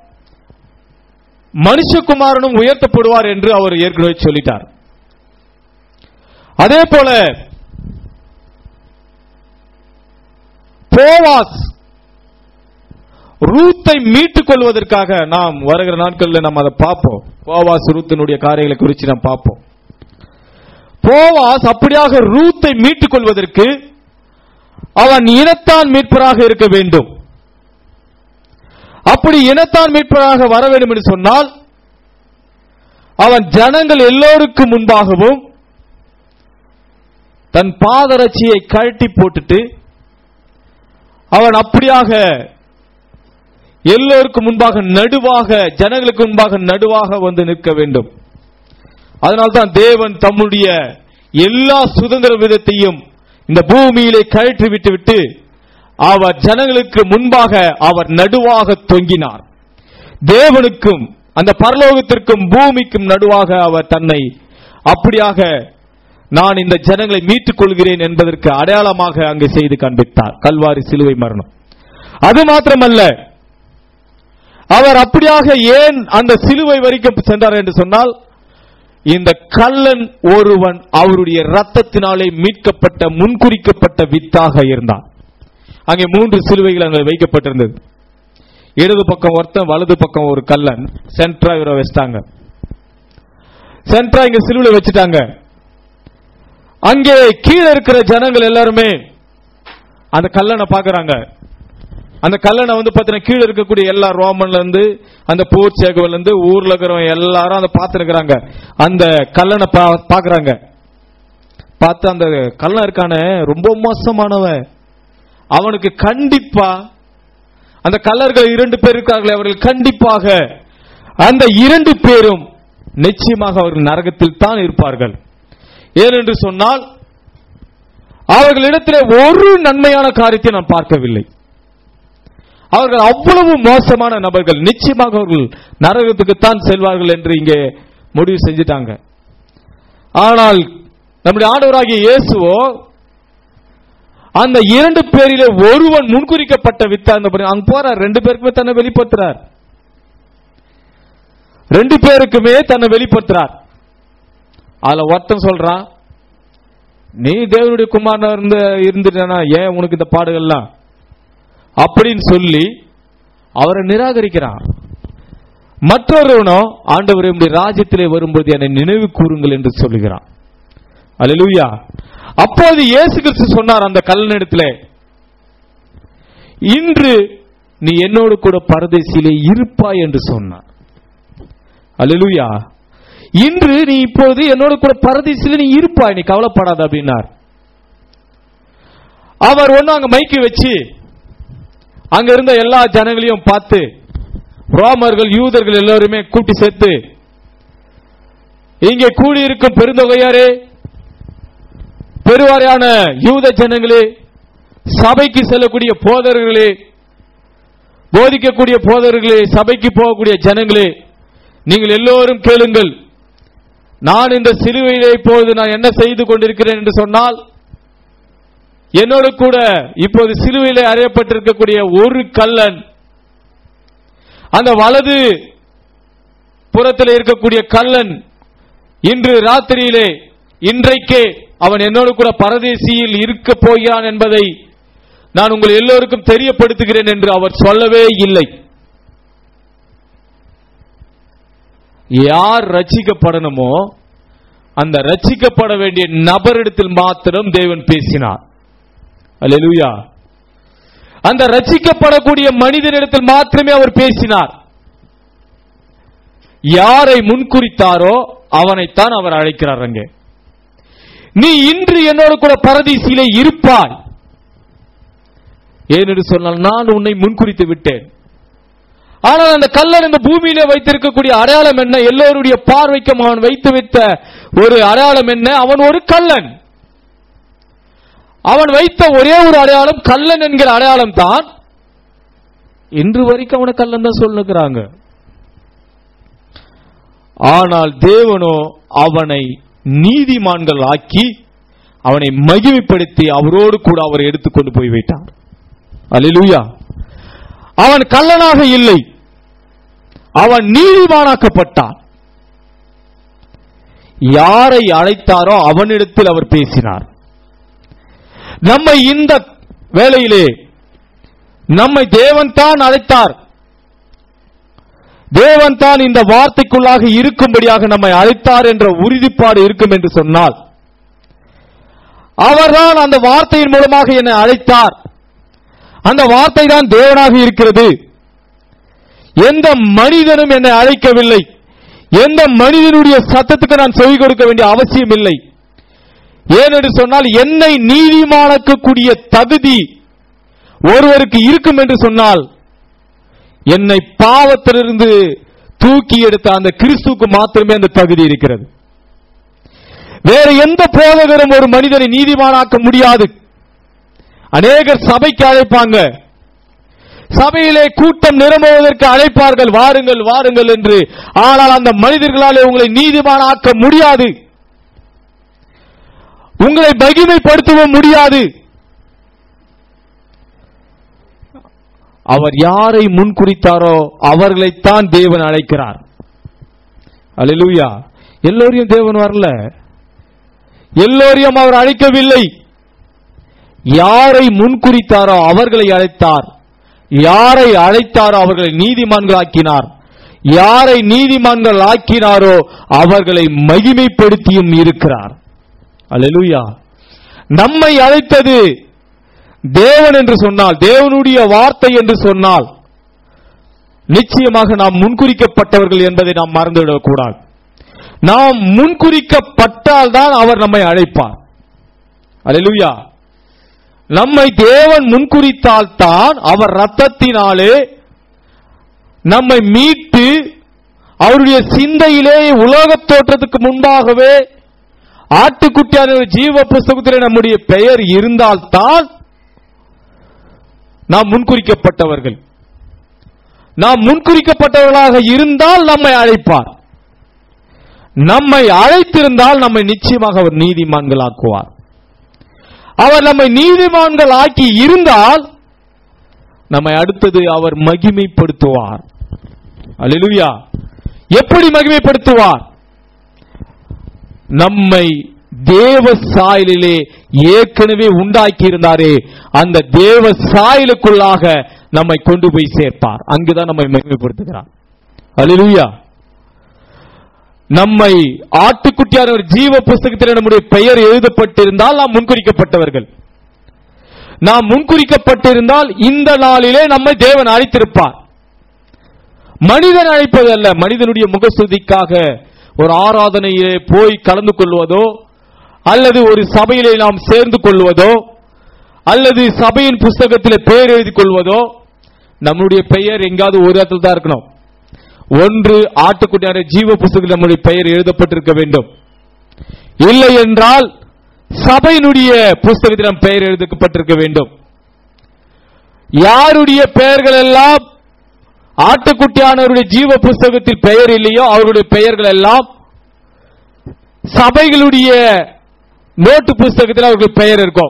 மனுஷகுமாரனும் உயர்த்தப்படுவார் என்று அவர் ஏற்கனவே சொல்லிட்டார் அதே போல போவாஸ் ரூத்தை மீட்டுக் கொள்வதற்காக நாம் வருகிற நாட்களில் நாம் அதை பார்ப்போம் போவாஸ் ரூத்தினுடைய காரியங்களை குறித்து நாம் பார்ப்போம் போவாஸ் அப்படியாக ரூத்தை மீட்டுக் கொள்வதற்கு அவன் இனத்தான் மீட்பராக இருக்க வேண்டும் அப்படி இனத்தான் மீட்பராக வர வேண்டும் என்று சொன்னால் அவன் ஜனங்கள் எல்லோருக்கும் முன்பாகவும் தன் பாதரட்சியை கழட்டி போட்டுட்டு அவன் அப்படியாக எல்லோருக்கும் முன்பாக நடுவாக ஜனங்களுக்கு முன்பாக நடுவாக வந்து நிற்க வேண்டும் அதனால்தான் தேவன் தம்முடைய எல்லா சுதந்திர விதத்தையும் இந்த பூமியிலே கழற்றி விட்டுவிட்டு அவர் ஜனங்களுக்கு முன்பாக அவர் நடுவாக தொங்கினார் தேவனுக்கும் அந்த பரலோகத்திற்கும் பூமிக்கும் நடுவாக அவர் தன்னை அப்படியாக நான் இந்த ஜனங்களை மீட்டுக் கொள்கிறேன் என்பதற்கு அடையாளமாக அங்கு செய்து காண்பித்தார் கல்வாரி சிலுவை மரணம் அது மாத்திரமல்ல அவர் அப்படியாக ஏன் அந்த சிலுவை வரைக்கும் சென்றார் என்று சொன்னால் இந்த கள்ளன் ஒருவன் அவருடைய ரத்தத்தினாலே மீட்கப்பட்ட முன்குறிக்கப்பட்ட வித்தாக இருந்தான் அங்கே மூன்று சிலுவைகள் அங்கே வைக்கப்பட்டிருந்தது இடது பக்கம் ஒருத்தன் வலது பக்கம் ஒரு கல்லன் சென்ட்ரா இவரை வச்சிட்டாங்க சென்ட்ரா இங்க சிலுவை வச்சுட்டாங்க அங்கே கீழே இருக்கிற ஜனங்கள் எல்லாருமே அந்த கல்லனை பாக்குறாங்க அந்த கல்லணை வந்து பாத்தீங்கன்னா கீழே இருக்கக்கூடிய எல்லா ரோமன்ல இருந்து அந்த போர் சேகுவல இருந்து ஊர்ல இருக்கிறவங்க எல்லாரும் அந்த பார்த்திருக்கிறாங்க அந்த கல்லணை பா- பாக்குறாங்க பார்த்து அந்த கல்லன் இருக்கானே ரொம்ப மோசமானவன் அவனுக்கு கண்டிப்பா அந்த கல்லர்கள் இரண்டு பேர் இருக்கார்களே அவர்கள் கண்டிப்பாக அந்த இரண்டு பேரும் நிச்சயமாக அவர்கள் நரகத்தில் தான் இருப்பார்கள் ஏனென்று சொன்னால் அவர்களிடத்திலே ஒரு நன்மையான காரியத்தை நான் பார்க்கவில்லை அவர்கள் அவ்வளவு மோசமான நபர்கள் நிச்சயமாக அவர்கள் நரகத்துக்குத்தான் செல்வார்கள் என்று இங்கே முடிவு செஞ்சிட்டாங்க ஆனால் நம்முடைய ஆண்டவராகிய இயேசுவோ அந்த இரண்டு பேரிலே ஒருவன் முன்குறிக்கப்பட்ட வித்தா அந்த அங்க போறார் ரெண்டு பேருக்குமே தன்னை வெளிப்படுத்துறார் ரெண்டு பேருக்குமே தன்னை வெளிப்படுத்துறார் அதுல ஒருத்தன் சொல்றான் நீ தேவனுடைய குமாரனா இருந்து இருந்துட்டனா ஏன் உனக்கு இந்த பாடுகள்லாம் அப்படின்னு சொல்லி அவரை நிராகரிக்கிறான் மற்றொருவனோ ஆண்டவர் என்னுடைய ராஜ்யத்திலே வரும்போது என்னை நினைவு கூறுங்கள் என்று சொல்லுகிறான் அல்லேலூயா அப்போது இயேசு கிறிஸ்து சொன்னார் அந்த கல்லனிடத்திலே இன்று நீ என்னோடு கூட பரதேசியிலே இருப்பாய் என்று சொன்னார் அல்லேலூயா இன்று நீ இப்பொழுது என்னோடு கூட பரதேசியிலே நீ இருப்பாய் நீ கவலைப்படாத அப்படின்னார் அவர் ஒண்ணு அங்க மைக்கு வச்சு அங்க இருந்த எல்லா ஜனங்களையும் பார்த்து ரோமர்கள் யூதர்கள் எல்லோருமே கூட்டி சேர்த்து இங்கே கூடியிருக்கும் பெருந்தொகையாரே பெருவாரியான யூத ஜனங்களே சபைக்கு செல்லக்கூடிய போதர்களே போதிக்கக்கூடிய போதர்களே சபைக்கு போகக்கூடிய ஜனங்களே நீங்கள் எல்லோரும் கேளுங்கள் நான் இந்த சிலுவையிலே இப்போது நான் என்ன செய்து கொண்டிருக்கிறேன் என்று சொன்னால் என்னோடு கூட இப்போது சிலுவையிலே அறையப்பட்டிருக்கக்கூடிய ஒரு கல்லன் அந்த வலது புறத்தில் இருக்கக்கூடிய கல்லன் இன்று ராத்திரியிலே இன்றைக்கே அவன் என்னோடு கூட பரதேசியில் இருக்க போகிறான் என்பதை நான் உங்கள் எல்லோருக்கும் தெரியப்படுத்துகிறேன் என்று அவர் சொல்லவே இல்லை யார் ரட்சிக்கப்படணுமோ அந்த ரட்சிக்கப்பட வேண்டிய நபரிடத்தில் மாத்திரம் தேவன் பேசினார் அல்லேலூயா அந்த ரட்சிக்கப்படக்கூடிய மனிதனிடத்தில் மாத்திரமே அவர் பேசினார் யாரை முன்குறித்தாரோ அவனைத்தான் அவர் அழைக்கிறார் அங்கே நீ இன்று என்னோடு கூட பரதீசியிலே இருப்பாய் ஏனென்று சொன்னால் நான் உன்னை முன்குறித்து விட்டேன் ஆனால் அந்த கல்லன் இந்த பூமியிலே வைத்திருக்கக்கூடிய அடையாளம் என்ன எல்லோருடைய பார்வைக்கும் அவன் வைத்து வைத்த ஒரு அடையாளம் என்ன அவன் ஒரு கல்லன் அவன் வைத்த ஒரே ஒரு அடையாளம் கல்லன் என்கிற அடையாளம் தான் இன்று வரைக்கும் அவனை கல்லன் தான் சொல்லுகிறாங்க ஆனால் தேவனோ அவனை நீதிமான்கள் ஆக்கி அவனை மகிமைப்படுத்தி அவரோடு கூட அவரை எடுத்துக்கொண்டு போய் வைத்தார் அல்லேலூயா அவன் கள்ளனாக இல்லை அவன் நீதிமானாக்கப்பட்டான் யாரை அழைத்தாரோ அவனிடத்தில் அவர் பேசினார் நம்மை இந்த வேளையிலே நம்மை தேவன் தான் அழைத்தார் தேவன் தான் இந்த வார்த்தைக்குள்ளாக இருக்கும்படியாக நம்மை அழைத்தார் என்ற உறுதிப்பாடு இருக்கும் என்று சொன்னால் அவர்தான் அந்த வார்த்தையின் மூலமாக என்னை அழைத்தார் அந்த வார்த்தை தான் தேவனாக இருக்கிறது எந்த மனிதனும் என்னை அழைக்கவில்லை எந்த மனிதனுடைய சத்தத்துக்கு நான் செவி கொடுக்க வேண்டிய அவசியம் இல்லை ஏனென்று சொன்னால் என்னை நீதிமானாக்கக்கூடிய தகுதி ஒருவருக்கு இருக்கும் என்று சொன்னால் என்னை பாவத்திலிருந்து தூக்கி எடுத்த அந்த கிறிஸ்துவுக்கு மாத்திரமே அந்த தகுதி இருக்கிறது வேற எந்த போதகரும் ஒரு மனிதனை நீதிமானாக்க முடியாது அநேகர் சபைக்கு அழைப்பாங்க சபையிலே கூட்டம் நிரம்புவதற்கு அழைப்பார்கள் வாருங்கள் வாருங்கள் என்று ஆனால் அந்த மனிதர்களாலே உங்களை நீதிமானாக்க முடியாது உங்களை மகிமைப்படுத்தவும் முடியாது அவர் யாரை முன்குறித்தாரோ அவர்களைத்தான் தேவன் அழைக்கிறார் அல்லேலூயா எல்லோரையும் தேவன் வரல எல்லோரையும் அவர் அழைக்கவில்லை யாரை முன்குறித்தாரோ அவர்களை அழைத்தார் யாரை அழைத்தாரோ அவர்களை நீதிமான்கள் ஆக்கினார் யாரை நீதிமான்கள் ஆக்கினாரோ அவர்களை மகிமைப்படுத்தியும் இருக்கிறார் அல்லேலூயா நம்மை அழைத்தது தேவன் என்று சொன்னால் தேவனுடைய வார்த்தை என்று சொன்னால் நிச்சயமாக நாம் முன்குறிக்கப்பட்டவர்கள் என்பதை நாம் மறந்துவிடக் கூடாது நாம் முன்குறிக்கப்பட்டால் தான் அவர் நம்மை அழைப்பார் அல்லேலூயா நம்மை தேவன் முன்குறித்தால் தான் அவர் ரத்தத்தினாலே நம்மை மீட்டு அவருடைய சிந்தையிலே உலகத் தோற்றத்துக்கு முன்பாகவே ஆட்டுக்குட்டியான ஜீவ புஸ்தகத்திலே நம்முடைய பெயர் இருந்தால்தான் நாம் முன்குறிக்கப்பட்டவர்கள் நாம் முன்குறிக்கப்பட்டவர்களாக இருந்தால் நம்மை அழைப்பார் நம்மை அழைத்திருந்தால் நம்மை நிச்சயமாக அவர் நீதிமான்கள் ஆக்குவார் அவர் நம்மை நீதிமான்கள் ஆக்கி இருந்தால் நம்மை அடுத்தது அவர் மகிமைப்படுத்துவார் அல்லேலூயா எப்படி மகிமைப்படுத்துவார் நம்மை தேவ சாயலிலே ஏற்கனவே உண்டாக்கி இருந்தாரே அந்த தேவ சாயலுக்குள்ளாக நம்மை கொண்டு போய் சேர்ப்பார் அங்குதான் நம்மை மகிமைப்படுத்துகிறார் அல்லேலூயா நம்மை ஆட்டுக்குட்டியான ஒரு ஜீவ புஸ்தகத்தில் நம்முடைய பெயர் எழுதப்பட்டிருந்தால் நாம் முன்குறிக்கப்பட்டவர்கள் நாம் முன்குறிக்கப்பட்டிருந்தால் இந்த நாளிலே நம்மை தேவன் அழைத்திருப்பார் மனிதன் அழைப்பது அல்ல மனிதனுடைய முகஸ்துதிக்காக ஒரு ஆராதனையிலே போய் கலந்து கொள்வதோ அல்லது ஒரு சபையிலே நாம் சேர்ந்து கொள்வதோ அல்லது சபையின் புஸ்தகத்திலே பெயர் எழுதி கொள்வதோ நம்முடைய பெயர் எங்காவது ஒரு இடத்துல தான் இருக்கணும் ஒன்று ஆட்டுக்குட்டியான ஜீவ புஸ்தகத்தில் நம்முடைய பெயர் எழுதப்பட்டிருக்க வேண்டும் இல்லை என்றால் சபையினுடைய புஸ்தகத்தில் நம் பெயர் எழுதப்பட்டிருக்க வேண்டும் யாருடைய பெயர்கள் எல்லாம் ஆட்டுக்குட்டியானவருடைய ஜீவ புஸ்தகத்தில் பெயர் இல்லையோ அவருடைய பெயர்கள் எல்லாம் சபைகளுடைய நோட்டு புஸ்தகத்தில் அவர்கள் பெயர் இருக்கும்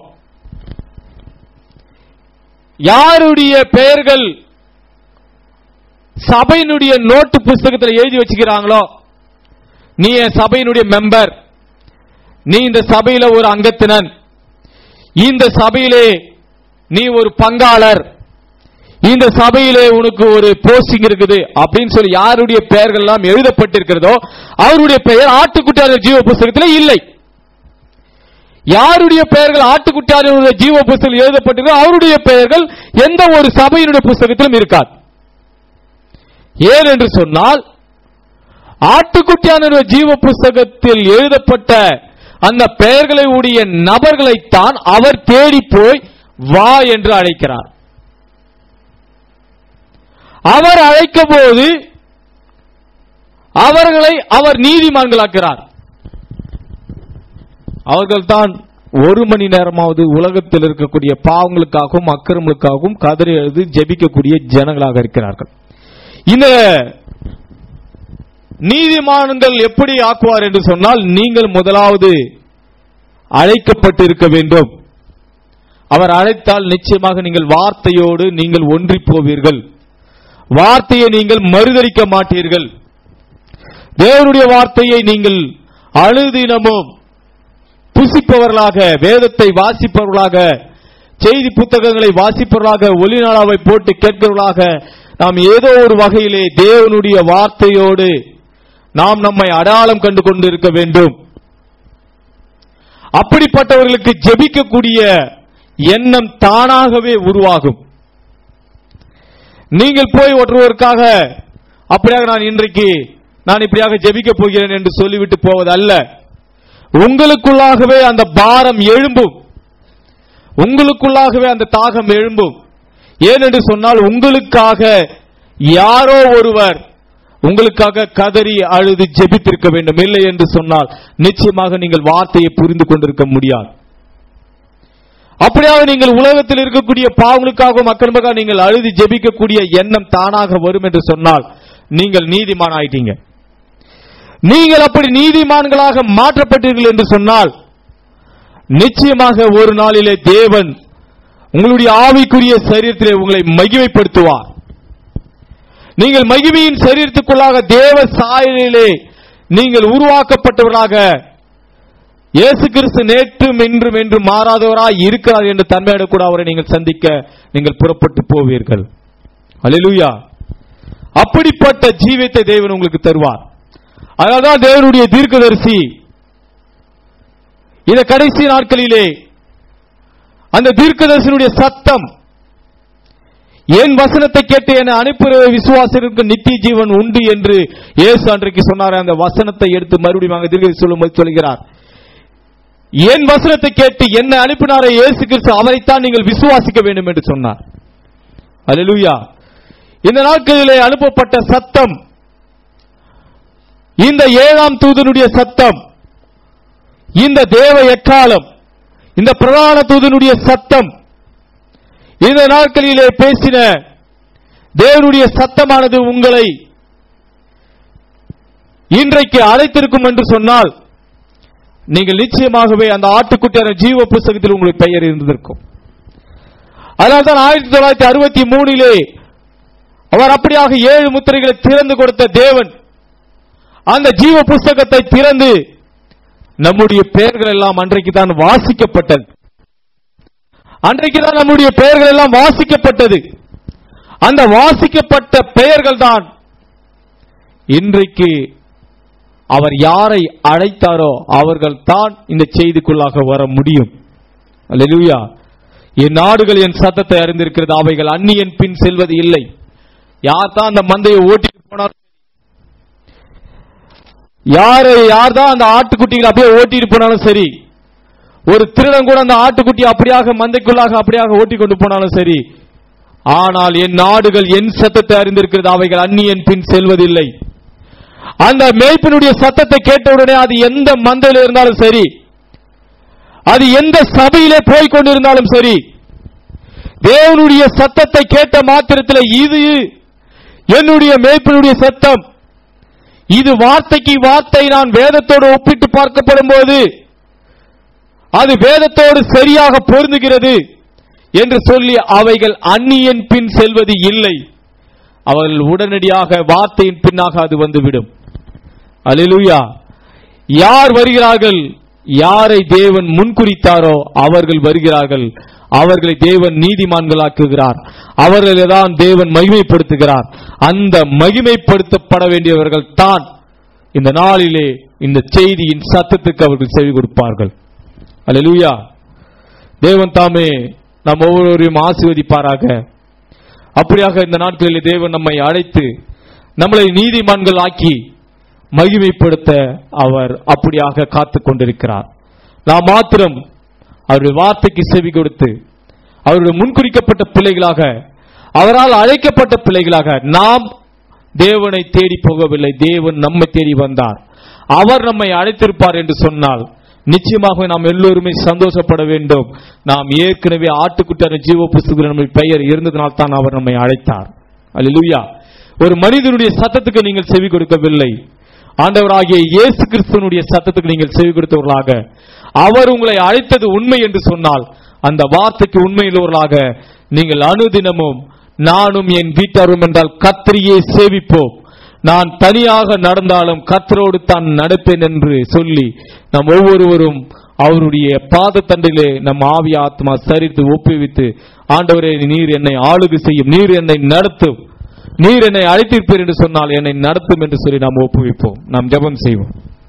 யாருடைய பெயர்கள் சபையினுடைய நோட்டு புஸ்தகத்தில் எழுதி வச்சுக்கிறாங்களோ நீ என் சபையினுடைய மெம்பர் நீ இந்த சபையில ஒரு அங்கத்தினன் இந்த சபையிலே நீ ஒரு பங்காளர் இந்த சபையிலே உனக்கு ஒரு போஸ்டிங் இருக்குது அப்படின்னு சொல்லி யாருடைய பெயர்கள் எல்லாம் எழுதப்பட்டிருக்கிறதோ அவருடைய பெயர் ஆட்டுக்குட்டியான ஜீவ புஸ்தகத்தில் இல்லை யாருடைய பெயர்கள் ஆட்டுக்குட்டியான ஜீவ புஸ்தகத்தில் எழுதப்பட்டிருக்கோ அவருடைய பெயர்கள் எந்த ஒரு சபையினுடைய புஸ்தகத்திலும் இருக்காது ஏன் என்று சொன்னால் ஆட்டுக்குட்டியான ஜீவ புஸ்தகத்தில் எழுதப்பட்ட அந்த பெயர்களை உடைய நபர்களைத்தான் அவர் தேடி போய் வா என்று அழைக்கிறார் அவர் அழைக்கும் போது அவர்களை அவர் நீதிமான்களாக்கிறார் அவர்கள்தான் ஒரு மணி நேரமாவது உலகத்தில் இருக்கக்கூடிய பாவங்களுக்காகவும் அக்கிரமங்களுக்காகவும் கதறி எழுது ஜெபிக்கக்கூடிய ஜனங்களாக இருக்கிறார்கள் இந்த நீதிமான்கள் எப்படி ஆக்குவார் என்று சொன்னால் நீங்கள் முதலாவது அழைக்கப்பட்டிருக்க வேண்டும் அவர் அழைத்தால் நிச்சயமாக நீங்கள் வார்த்தையோடு நீங்கள் ஒன்றி போவீர்கள் வார்த்தையை நீங்கள் மறுதலிக்க மாட்டீர்கள் தேவனுடைய வார்த்தையை நீங்கள் அழுதினமும் புசிப்பவர்களாக வேதத்தை வாசிப்பவர்களாக செய்தி புத்தகங்களை வாசிப்பவர்களாக ஒலிநாளாவை போட்டு கேட்கிறவர்களாக நாம் ஏதோ ஒரு வகையிலே தேவனுடைய வார்த்தையோடு நாம் நம்மை அடையாளம் கண்டு கொண்டிருக்க வேண்டும் அப்படிப்பட்டவர்களுக்கு ஜெபிக்கக்கூடிய எண்ணம் தானாகவே உருவாகும் நீங்கள் போய் ஒருவருக்காக அப்படியாக நான் இன்றைக்கு நான் இப்படியாக ஜெபிக்க போகிறேன் என்று சொல்லிவிட்டு போவது அல்ல உங்களுக்குள்ளாகவே அந்த பாரம் எழும்பும் உங்களுக்குள்ளாகவே அந்த தாகம் எழும்பும் ஏனென்று சொன்னால் உங்களுக்காக யாரோ ஒருவர் உங்களுக்காக கதறி அழுது ஜெபித்திருக்க வேண்டும் இல்லை என்று சொன்னால் நிச்சயமாக நீங்கள் வார்த்தையை புரிந்து கொண்டிருக்க முடியாது அப்படியாக நீங்கள் உலகத்தில் இருக்கக்கூடிய பாவங்களுக்காகவும் அக்கிரமக்காக நீங்கள் அழுது ஜெபிக்கக்கூடிய எண்ணம் தானாக வரும் என்று சொன்னால் நீங்கள் நீதிமான் ஆயிட்டீங்க நீங்கள் அப்படி நீதிமான்களாக மாற்றப்பட்டீர்கள் என்று சொன்னால் நிச்சயமாக ஒரு நாளிலே தேவன் உங்களுடைய ஆவிக்குரிய சரீரத்திலே உங்களை மகிமைப்படுத்துவார் நீங்கள் மகிமையின் சரீரத்துக்குள்ளாக தேவ சாயலிலே நீங்கள் உருவாக்கப்பட்டவர்களாக இயேசு கிறிஸ்து நேற்றும் இன்றும் என்று மாறாதவராய் இருக்கிறார் என்று தன்மையோடு கூட அவரை நீங்கள் சந்திக்க நீங்கள் புறப்பட்டு போவீர்கள் அல்லேலூயா அப்படிப்பட்ட ஜீவியத்தை தேவன் உங்களுக்கு தருவார் அதனால்தான் தேவனுடைய தீர்க்கதரிசி இந்த கடைசி நாட்களிலே அந்த தீர்க்கதரிசனுடைய சத்தம் என் வசனத்தை கேட்டு என்னை அனுப்புகிற விசுவாசருக்கு நித்திய ஜீவன் உண்டு என்று இயேசு அன்றைக்கு சொன்னார் அந்த வசனத்தை எடுத்து மறுபடியும் அங்க தீர்க்க சொல்லும்போது சொல்கிறார் என் வசனத்தை கேட்டு என்னை அனுப்பினார இயேசு கிறிஸ்து அவரைத்தான் நீங்கள் விசுவாசிக்க வேண்டும் என்று சொன்னார் அல்லேலூயா இந்த நாட்களிலே அனுப்பப்பட்ட சத்தம் இந்த ஏழாம் தூதனுடைய சத்தம் இந்த தேவ எக்காலம் இந்த பிரதான தூதனுடைய சத்தம் இந்த நாட்களிலே பேசின தேவனுடைய சத்தமானது உங்களை இன்றைக்கு அழைத்திருக்கும் என்று சொன்னால் நீங்கள் நிச்சயமாகவே அந்த ஆட்டுக்குட்டியான ஜீவ புஸ்தகத்தில் உங்களுக்கு பெயர் இருந்திருக்கும் அதனால்தான் ஆயிரத்தி தொள்ளாயிரத்தி அறுபத்தி மூணிலே அவர் அப்படியாக ஏழு முத்திரைகளை திறந்து கொடுத்த தேவன் அந்த ஜீவ புஸ்தகத்தை திறந்து நம்முடைய பெயர்கள் எல்லாம் அன்றைக்கு தான் வாசிக்கப்பட்டது அன்றைக்கு தான் நம்முடைய பெயர்கள் எல்லாம் வாசிக்கப்பட்டது அந்த வாசிக்கப்பட்ட பெயர்கள் தான் இன்றைக்கு அவர் யாரை அழைத்தாரோ அவர்கள் தான் இந்த செய்திக்குள்ளாக வர முடியும் அல்லேலூயா என் நாடுகள் என் சத்தத்தை அறிந்திருக்கிறது அவைகள் அந்நியன் பின் செல்வது இல்லை யார் தான் அந்த மந்தையை ஓட்டிட்டு போனார் யாரு யார் தான் அந்த ஆட்டுக்குட்டிகளை அப்படியே ஓட்டிட்டு போனாலும் சரி ஒரு திருடன் கூட அந்த ஆட்டுக்குட்டி அப்படியாக மந்தைக்குள்ளாக அப்படியாக ஓட்டி கொண்டு போனாலும் சரி ஆனால் என் நாடுகள் என் சத்தத்தை அறிந்திருக்கிறது அவைகள் அந்நியன் பின் செல்வதில்லை அந்த மேய்ப்பினுடைய சத்தத்தை கேட்டவுடனே அது எந்த மந்தையில் இருந்தாலும் சரி அது எந்த சபையிலே போய் கொண்டிருந்தாலும் சரி தேவனுடைய சத்தத்தை கேட்ட மாத்திரத்தில் இது என்னுடைய மேய்ப்பினுடைய சத்தம் இது வார்த்தைக்கு வார்த்தை நான் வேதத்தோடு ஒப்பிட்டு பார்க்கப்படும் போது அது வேதத்தோடு சரியாக பொருந்துகிறது என்று சொல்லி அவைகள் அந்நியன் பின் செல்வது இல்லை அவர்கள் உடனடியாக வார்த்தையின் பின்னாக அது வந்துவிடும் அல்லேலூயா யார் வருகிறார்கள் யாரை தேவன் முன்குறித்தாரோ அவர்கள் வருகிறார்கள் அவர்களை தேவன் நீதிமான்களாக்குகிறார் அவர்களை தான் தேவன் மகிமைப்படுத்துகிறார் அந்த மகிமைப்படுத்தப்பட வேண்டியவர்கள் தான் இந்த நாளிலே இந்த செய்தியின் சத்தத்துக்கு அவர்கள் செவி கொடுப்பார்கள் அல்லேலூயா தேவன் தாமே நம் ஒவ்வொருவரையும் ஆசீர்வதிப்பாராக அப்படியாக இந்த நாட்களிலே தேவன் நம்மை அழைத்து நம்மளை நீதிமான்கள் ஆக்கி மகிமைப்படுத்த அவர் அப்படியாக காத்துக் கொண்டிருக்கிறார் நாம் மாத்திரம் அவருடைய வார்த்தைக்கு செவி கொடுத்து அவருடைய முன்குறிக்கப்பட்ட பிள்ளைகளாக அவரால் அழைக்கப்பட்ட பிள்ளைகளாக நாம் தேவனை தேடி போகவில்லை தேவன் நம்மை தேடி வந்தார் அவர் நம்மை அழைத்திருப்பார் என்று சொன்னால் நிச்சயமாக நாம் எல்லோருமே சந்தோஷப்பட வேண்டும் நாம் ஏற்கனவே ஆட்டுக்குட்டான ஜீவ புஸ்தகத்தில் நம்ம பெயர் இருந்ததனால் தான் அவர் நம்மை அழைத்தார் அல்லேலூயா ஒரு மனிதனுடைய சத்தத்துக்கு நீங்கள் செவி கொடுக்கவில்லை ஆண்டவராகிய இயேசு கிறிஸ்துவனுடைய சத்தத்துக்கு நீங்கள் செவி கொடுத்தவர்களாக அவர் உங்களை அழைத்தது உண்மை என்று சொன்னால் அந்த வார்த்தைக்கு உண்மையுள்ளவர்களாக நீங்கள் அனுதினமும் நானும் என் வீட்டாரும் என்றால் கத்திரியே சேவிப்போம் நான் தனியாக நடந்தாலும் கத்தரோடு தான் நடப்பேன் என்று சொல்லி நாம் ஒவ்வொருவரும் அவருடைய பாதத்தண்டிலே நம் ஆவி ஆத்மா சரித்து ஒப்புவித்து ஆண்டவரே நீர் என்னை ஆளுகை செய்யும் நீர் என்னை நடத்தும் நீர் என்னை அழைத்திருப்பீர் என்று சொன்னால் என்னை நடத்தும் என்று சொல்லி நாம் ஒப்புவிப்போம் நாம் ஜெபம் செய்வோம்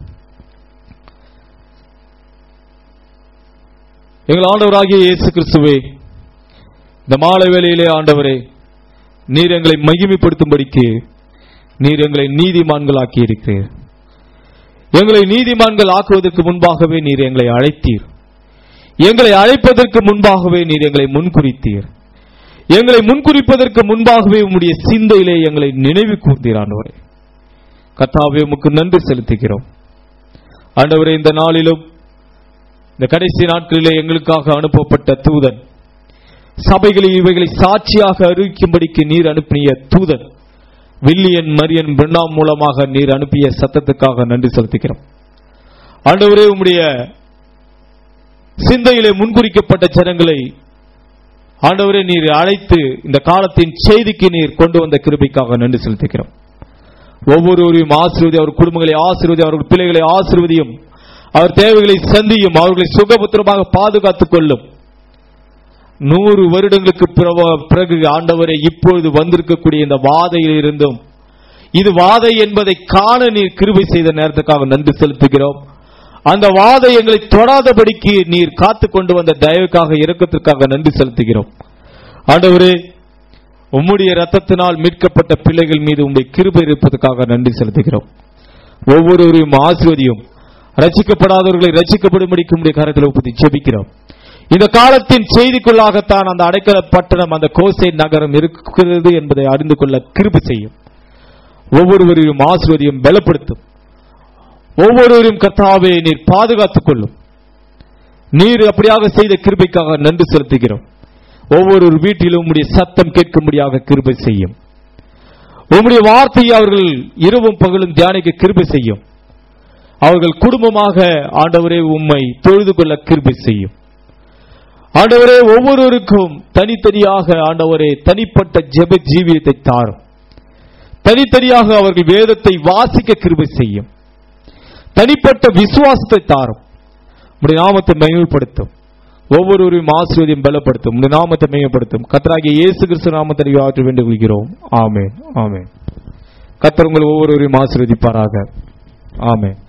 எங்கள் ஆண்டவராகிய இயேசு கிறிஸ்துவே இந்த மாலை வேளையிலே ஆண்டவரே நீர் எங்களை மகிமைப்படுத்தும்படிக்கு நீர் எங்களை நீதிமான்கள் ஆக்கி இருக்கிறீர் எங்களை நீதிமான்கள் ஆக்குவதற்கு முன்பாகவே நீர் எங்களை அழைத்தீர் எங்களை அழைப்பதற்கு முன்பாகவே நீர் எங்களை முன்குறித்தீர் எங்களை முன்குறிப்பதற்கு முன்பாகவே உம்முடைய சிந்தையிலே எங்களை நினைவு கூர்ந்தீர் ஆண்டவரே கத்தாவே உமக்கு நன்றி செலுத்துகிறோம் ஆண்டவரே இந்த நாளிலும் இந்த கடைசி நாட்களிலே எங்களுக்காக அனுப்பப்பட்ட தூதன் சபைகளில் இவைகளை சாட்சியாக அறிவிக்கும்படிக்கு நீர் அனுப்பிய தூதன் வில்லியன் மரியன் பிரணாம் மூலமாக நீர் அனுப்பிய சத்தத்துக்காக நன்றி செலுத்துகிறோம் ஆண்டவரே உம்முடைய சிந்தையிலே முன்குறிக்கப்பட்ட ஜனங்களை ஆண்டவரே நீர் அழைத்து இந்த காலத்தின் செய்திக்கு நீர் கொண்டு வந்த கிருபைக்காக நன்றி செலுத்துகிறோம் ஒவ்வொருவரையும் ஆசீர்வதி அவர் குடும்பங்களை ஆசீர்வதி அவர்கள் பிள்ளைகளை ஆசீர்வதியும் அவர் தேவைகளை சந்தியும் அவர்களை சுகபத்திரமாக பாதுகாத்துக் கொள்ளும் நூறு வருடங்களுக்கு பிறவ- பிறகு ஆண்டவரை இப்பொழுது வந்திருக்கக்கூடிய இந்த வாதையில் இருந்தும் இது வாதை என்பதை காண நீர் கிருபை செய்த நேரத்துக்காக நன்றி செலுத்துகிறோம் அந்த வாதை எங்களை தொடாதபடிக்கு நீர் காத்து கொண்டு வந்த தயவுக்காக இரக்கத்திற்காக நன்றி செலுத்துகிறோம் ஆண்டவரே உம்முடைய ரத்தத்தினால் மீட்கப்பட்ட பிள்ளைகள் மீது உம்முடைய கிருபை இருப்பதற்காக நன்றி செலுத்துகிறோம் ஒவ்வொருவரையும் ஆசிர்வதியும் ரட்சிக்கப்படாதவர்களை ரட்சிக்கப்படும்படிக்கு உம்முடைய கரத்தில் ஒப்புதி ஜெபிக்கிறோம் இந்த காலத்தின் செய்திக்குள்ளாகத்தான் அந்த அடைக்கல பட்டணம் அந்த கோசை நகரம் இருக்கிறது என்பதை அறிந்து கொள்ள கிருபை செய்யும் ஒவ்வொருவரையும் ஆசிர்வதியும் பலப்படுத்தும் ஒவ்வொருவரையும் கர்த்தாவே நீர் பாதுகாத்துக் கொள்ளும் நீர் அப்படியாக செய்த கிருபைக்காக நன்றி செலுத்துகிறோம் ஒவ்வொரு வீட்டிலும் உம்முடைய சத்தம் கேட்கும்படியாக கிருபை செய்யும் உம்முடைய வார்த்தையை அவர்கள் இரவும் பகலும் தியானிக்க கிருபை செய்யும் அவர்கள் குடும்பமாக ஆண்டவரே உம்மை தொழுது கொள்ள கிருபை செய்யும் ஆண்டவரே ஒவ்வொருவருக்கும் தனித்தனியாக ஆண்டவரே தனிப்பட்ட ஜெப ஜீவியத்தை தாரும் தனித்தனியாக அவர்கள் வேதத்தை வாசிக்க கிருபை செய்யும் தனிப்பட்ட விசுவாசத்தை தாரும் உடைய நாமத்தை மகிமைப்படுத்தும் ஒவ்வொருவரையும் ஆசீர்வதியும் பலப்படுத்தும் உடைய நாமத்தை மகிமைப்படுத்தும் கத்தராகிய இயேசு கிறிஸ்து நாமத்தை ஆற்ற வேண்டிக் கொள்கிறோம் ஆமென் ஆமென் கத்தர் உங்கள் ஒவ்வொருவரையும் ஆசீர்வதிப்பாராக ஆமென்